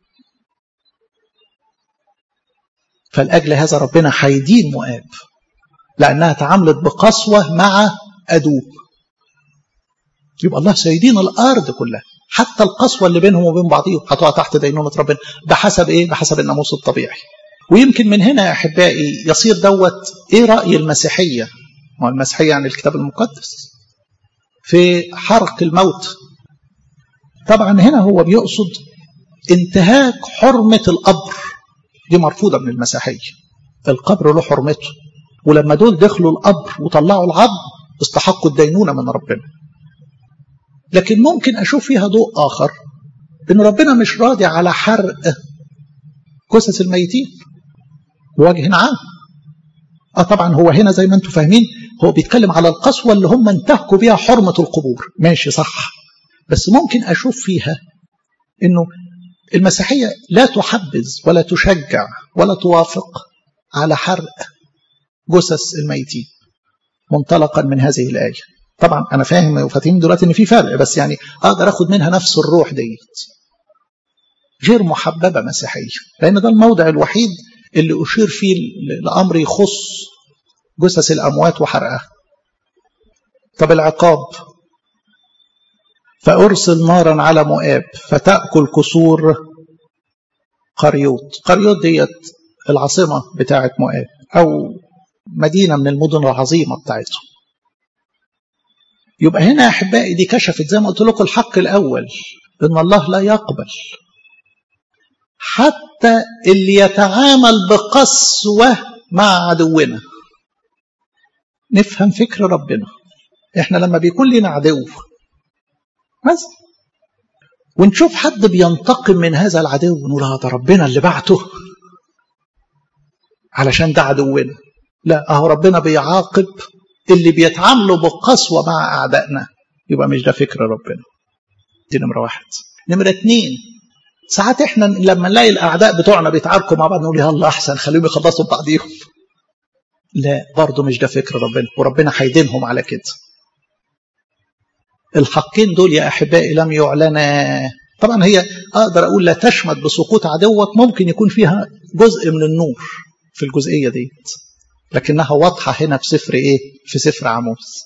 فلأجل هذا ربنا هيدين مؤاب لأنها تعاملت بقسوة مع أدوب يبقى الله سيدين الأرض كلها حتى القسوة اللي بينهم وبين بعضهم هتقع تحت دينونة ربنا بحسب إيه؟ بحسب الناموس الطبيعي ويمكن من هنا يا أحبائي يصير دوت إيه رأي المسيحية ما المسيحية يعني الكتاب المقدس في حرق الموت طبعا هنا هو بيقصد انتهاك حرمة القبر دي مرفوضة من المسيحية القبر له حرمته ولما دول دخلوا القبر وطلعوا العظم استحقوا الدينونة من ربنا لكن ممكن أشوف فيها ضوء آخر إن ربنا مش راضي على حرق جثث الميتين بوجه عام اه طبعا هو هنا زي ما انتم فاهمين هو بيتكلم على القسوة اللي هم انتهكوا بيها حرمة القبور ماشي صح بس ممكن أشوف فيها إنه المسيحية لا تحبذ ولا تشجع ولا توافق على حرق جثث الميتين منطلقا من هذه الآية طبعا أنا فاهم وفاهمين دلوقتي إن في فرق بس يعني أقدر أخد منها نفس الروح ديت غير محببة مسيحية لأن ده الموضع الوحيد اللي أشير فيه لأمر يخص جثث الأموات وحرقها طب العقاب فأرسل نارا على مؤاب فتأكل كسور قريوط قريوط ديت العاصمة بتاعة مؤاب أو مدينة من المدن العظيمة بتاعتهم يبقى هنا يا أحبائي دي كشفت زي ما قلت لكم الحق الأول إن الله لا يقبل حتى اللي يتعامل بقسوة مع عدونا نفهم فكر ربنا احنا لما بيكون لنا عدو بس ونشوف حد بينتقم من هذا العدو نقول ده ربنا اللي بعته علشان ده عدونا لا اهو ربنا بيعاقب اللي بيتعاملوا بقسوة مع أعدائنا يبقى مش ده فكر ربنا دي نمرة واحد نمرة اتنين ساعات احنا لما نلاقي الأعداء بتوعنا بيتعاركوا مع بعض نقول يلا أحسن خليهم يخلصوا ببعضيهم لا برضه مش ده فكر ربنا وربنا هيدينهم على كده الحقين دول يا أحبائي لم يعلنا طبعا هي أقدر أقول لا تشمت بسقوط عدوك ممكن يكون فيها جزء من النور في الجزئية ديت لكنها واضحة هنا في سفر إيه؟ في سفر عموس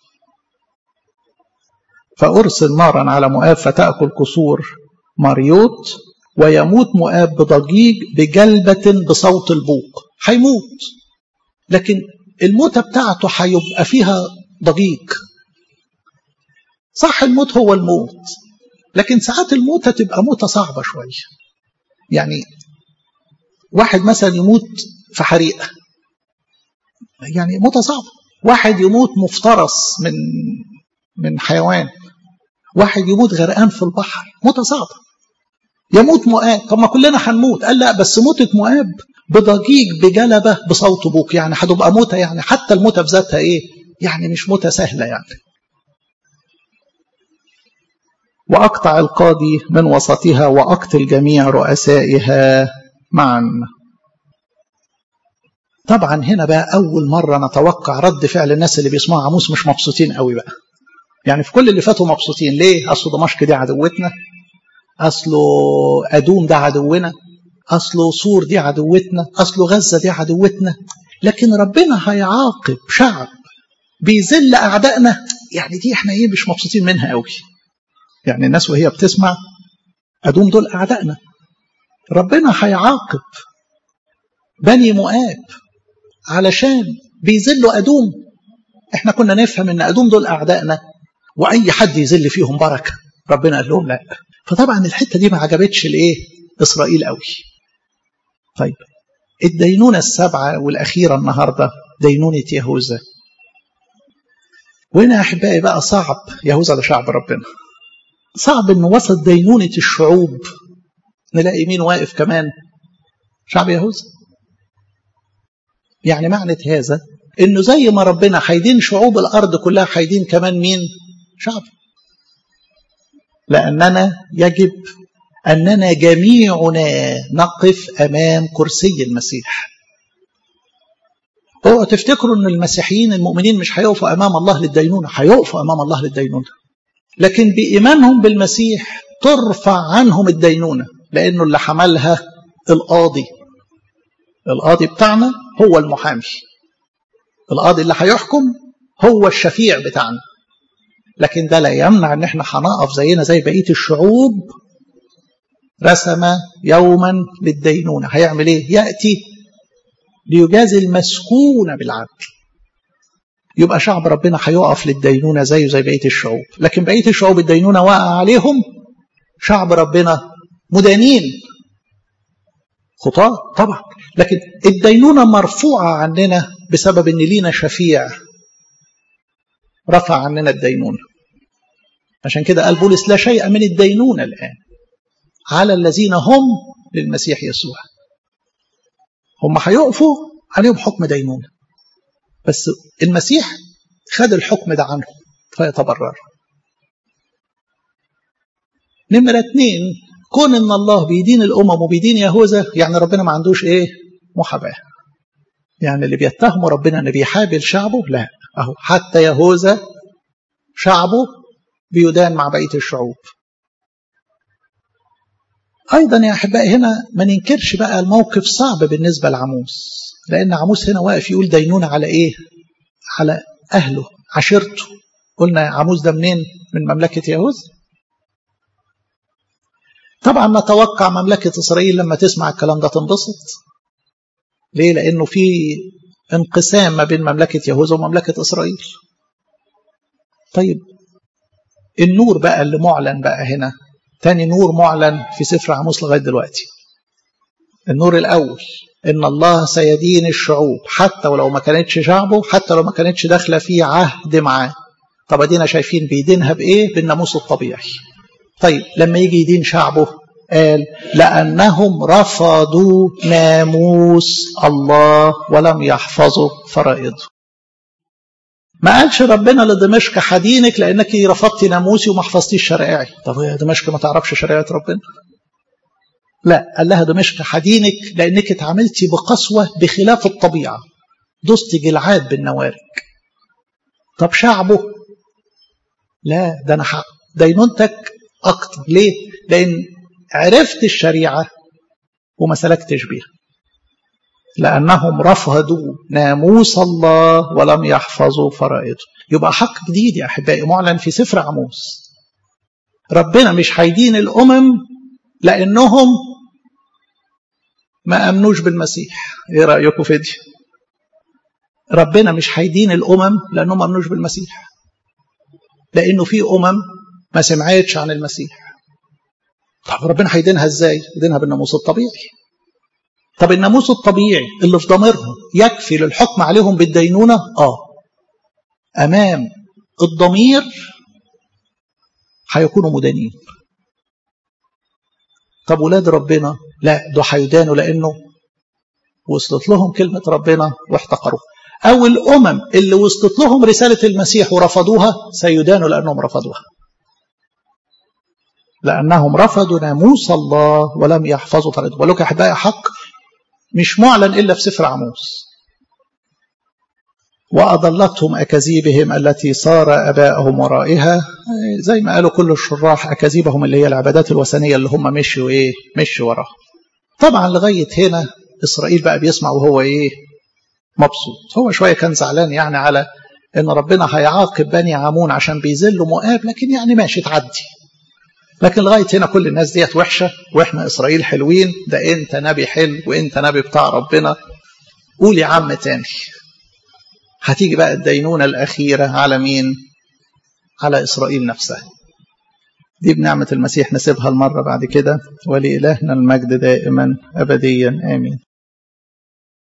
فأرسل نارا على مؤاب فتأكل قصور مريوت ويموت مؤاب بضجيج بجلبة بصوت البوق هيموت لكن الموتة بتاعته هيبقى فيها ضجيج صح الموت هو الموت لكن ساعات الموتة تبقى موتة صعبة شوية يعني واحد مثلا يموت في حريقة يعني موتة صعبة واحد يموت مفترس من من حيوان واحد يموت غرقان في البحر موتة صعبة يموت مؤاب طب ما كلنا هنموت قال لا بس موتة مؤاب بضجيج بجلبة بصوت بوك يعني هتبقى موتة يعني حتى الموتة في ذاتها ايه يعني مش موتة سهلة يعني وأقطع القاضي من وسطها وأقتل جميع رؤسائها معا طبعا هنا بقى أول مرة نتوقع رد فعل الناس اللي بيسمعوا عموس مش مبسوطين قوي بقى يعني في كل اللي فاتوا مبسوطين ليه أصله دمشق دي عدوتنا أصله أدوم ده عدونا أصله سور دي عدوتنا أصله غزة دي عدوتنا لكن ربنا هيعاقب شعب بيذل أعدائنا يعني دي احنا ايه مش مبسوطين منها قوي يعني الناس وهي بتسمع أدوم دول أعدائنا ربنا هيعاقب بني مؤاب علشان بيذلوا أدوم احنا كنا نفهم ان أدوم دول أعدائنا وأي حد يذل فيهم بركة ربنا قال لهم لا فطبعا الحتة دي ما عجبتش الايه إسرائيل قوي طيب الدينونة السبعة والأخيرة النهاردة دينونة يهوذا وهنا يا أحبائي بقى صعب يهوذا ده شعب ربنا صعب إن وسط دينونة الشعوب نلاقي مين واقف كمان شعب يهوذا يعني معنى هذا إنه زي ما ربنا هيدين شعوب الأرض كلها هيدين كمان مين شعب لأننا يجب أننا جميعنا نقف أمام كرسي المسيح اوعوا تفتكروا ان المسيحيين المؤمنين مش هيقفوا امام الله للدينونه هيقفوا امام الله للدينونه لكن بايمانهم بالمسيح ترفع عنهم الدينونه لانه اللي حملها القاضي القاضي بتاعنا هو المحامي القاضي اللي هيحكم هو الشفيع بتاعنا لكن ده لا يمنع ان احنا هنقف زينا زي بقيه الشعوب رسم يوما للدينونه هيعمل ايه ياتي ليجازي المسكون بالعدل يبقى شعب ربنا هيقف للدينونة زيه زي بقية الشعوب لكن بقية الشعوب الدينونة واقع عليهم شعب ربنا مدانين خطاة طبعا لكن الدينونة مرفوعة عننا بسبب ان لينا شفيع رفع عننا الدينونة عشان كده قال بولس لا شيء من الدينونة الآن على الذين هم للمسيح يسوع هم هيقفوا عليهم حكم دينونة بس المسيح خد الحكم ده عنهم فيتبرر نمرة اتنين كون ان الله بيدين الامم وبيدين يهوذا يعني ربنا ما عندوش ايه محاباه يعني اللي بيتهموا ربنا ان بيحابل شعبه لا اهو حتى يهوذا شعبه بيدان مع بقيه الشعوب ايضا يا احبائي هنا ما ننكرش بقى الموقف صعب بالنسبه لعموس لان عموس هنا واقف يقول دينونه على ايه على اهله عشيرته قلنا عموس ده منين من مملكه يهوذا طبعا نتوقع مملكة إسرائيل لما تسمع الكلام ده تنبسط ليه لأنه في انقسام ما بين مملكة يهوذا ومملكة إسرائيل طيب النور بقى اللي معلن بقى هنا تاني نور معلن في سفر عموس لغاية دلوقتي النور الأول إن الله سيدين الشعوب حتى ولو ما كانتش شعبه حتى لو ما كانتش داخلة فيه عهد معاه طب ادينا شايفين بيدينها بإيه بالناموس الطبيعي طيب لما يجي يدين شعبه قال لأنهم رفضوا ناموس الله ولم يحفظوا فرائضه ما قالش ربنا لدمشق حدينك لأنك رفضتي ناموسي وما حفظتيش شرائعي طب يا دمشق ما تعرفش شريعة ربنا لا قال لها دمشق حدينك لأنك اتعاملتي بقسوة بخلاف الطبيعة دست جلعاد بالنوارك طب شعبه لا ده أنا حق دينونتك أكتر ليه؟ لأن عرفت الشريعة وما سلكتش بيها لأنهم رفضوا ناموس الله ولم يحفظوا فرائضه يبقى حق جديد يا أحبائي معلن في سفر عموس ربنا مش هيدين الأمم لأنهم ما أمنوش بالمسيح إيه رأيكم في دي ربنا مش هيدين الأمم لأنهم ما أمنوش بالمسيح لأنه في أمم ما سمعتش عن المسيح طب ربنا هيدينها ازاي يدينها بالناموس الطبيعي طب الناموس الطبيعي اللي في ضميرهم يكفي للحكم عليهم بالدينونة اه امام الضمير هيكونوا مدانين طب ولاد ربنا لا ده هيدانوا لانه وصلت لهم كلمة ربنا واحتقروها او الامم اللي وصلت لهم رسالة المسيح ورفضوها سيدانوا لانهم رفضوها لأنهم رفضوا ناموس الله ولم يحفظوا طريقه ولك يا أحبائي حق مش معلن إلا في سفر عموس وأضلتهم أكاذيبهم التي صار أبائهم ورائها زي ما قالوا كل الشراح أكاذيبهم اللي هي العبادات الوثنية اللي هم مشوا إيه مشوا وراها طبعا لغاية هنا إسرائيل بقى بيسمع وهو إيه مبسوط هو شوية كان زعلان يعني على إن ربنا هيعاقب بني عمون عشان بيذلوا مؤاب لكن يعني ماشي تعدي لكن لغايه هنا كل الناس ديت وحشه واحنا اسرائيل حلوين ده انت نبي حلو وانت نبي بتاع ربنا قول يا عم تاني هتيجي بقى الدينونه الاخيره على مين؟ على اسرائيل نفسها. دي بنعمه المسيح نسيبها المره بعد كده ولالهنا المجد دائما ابديا امين.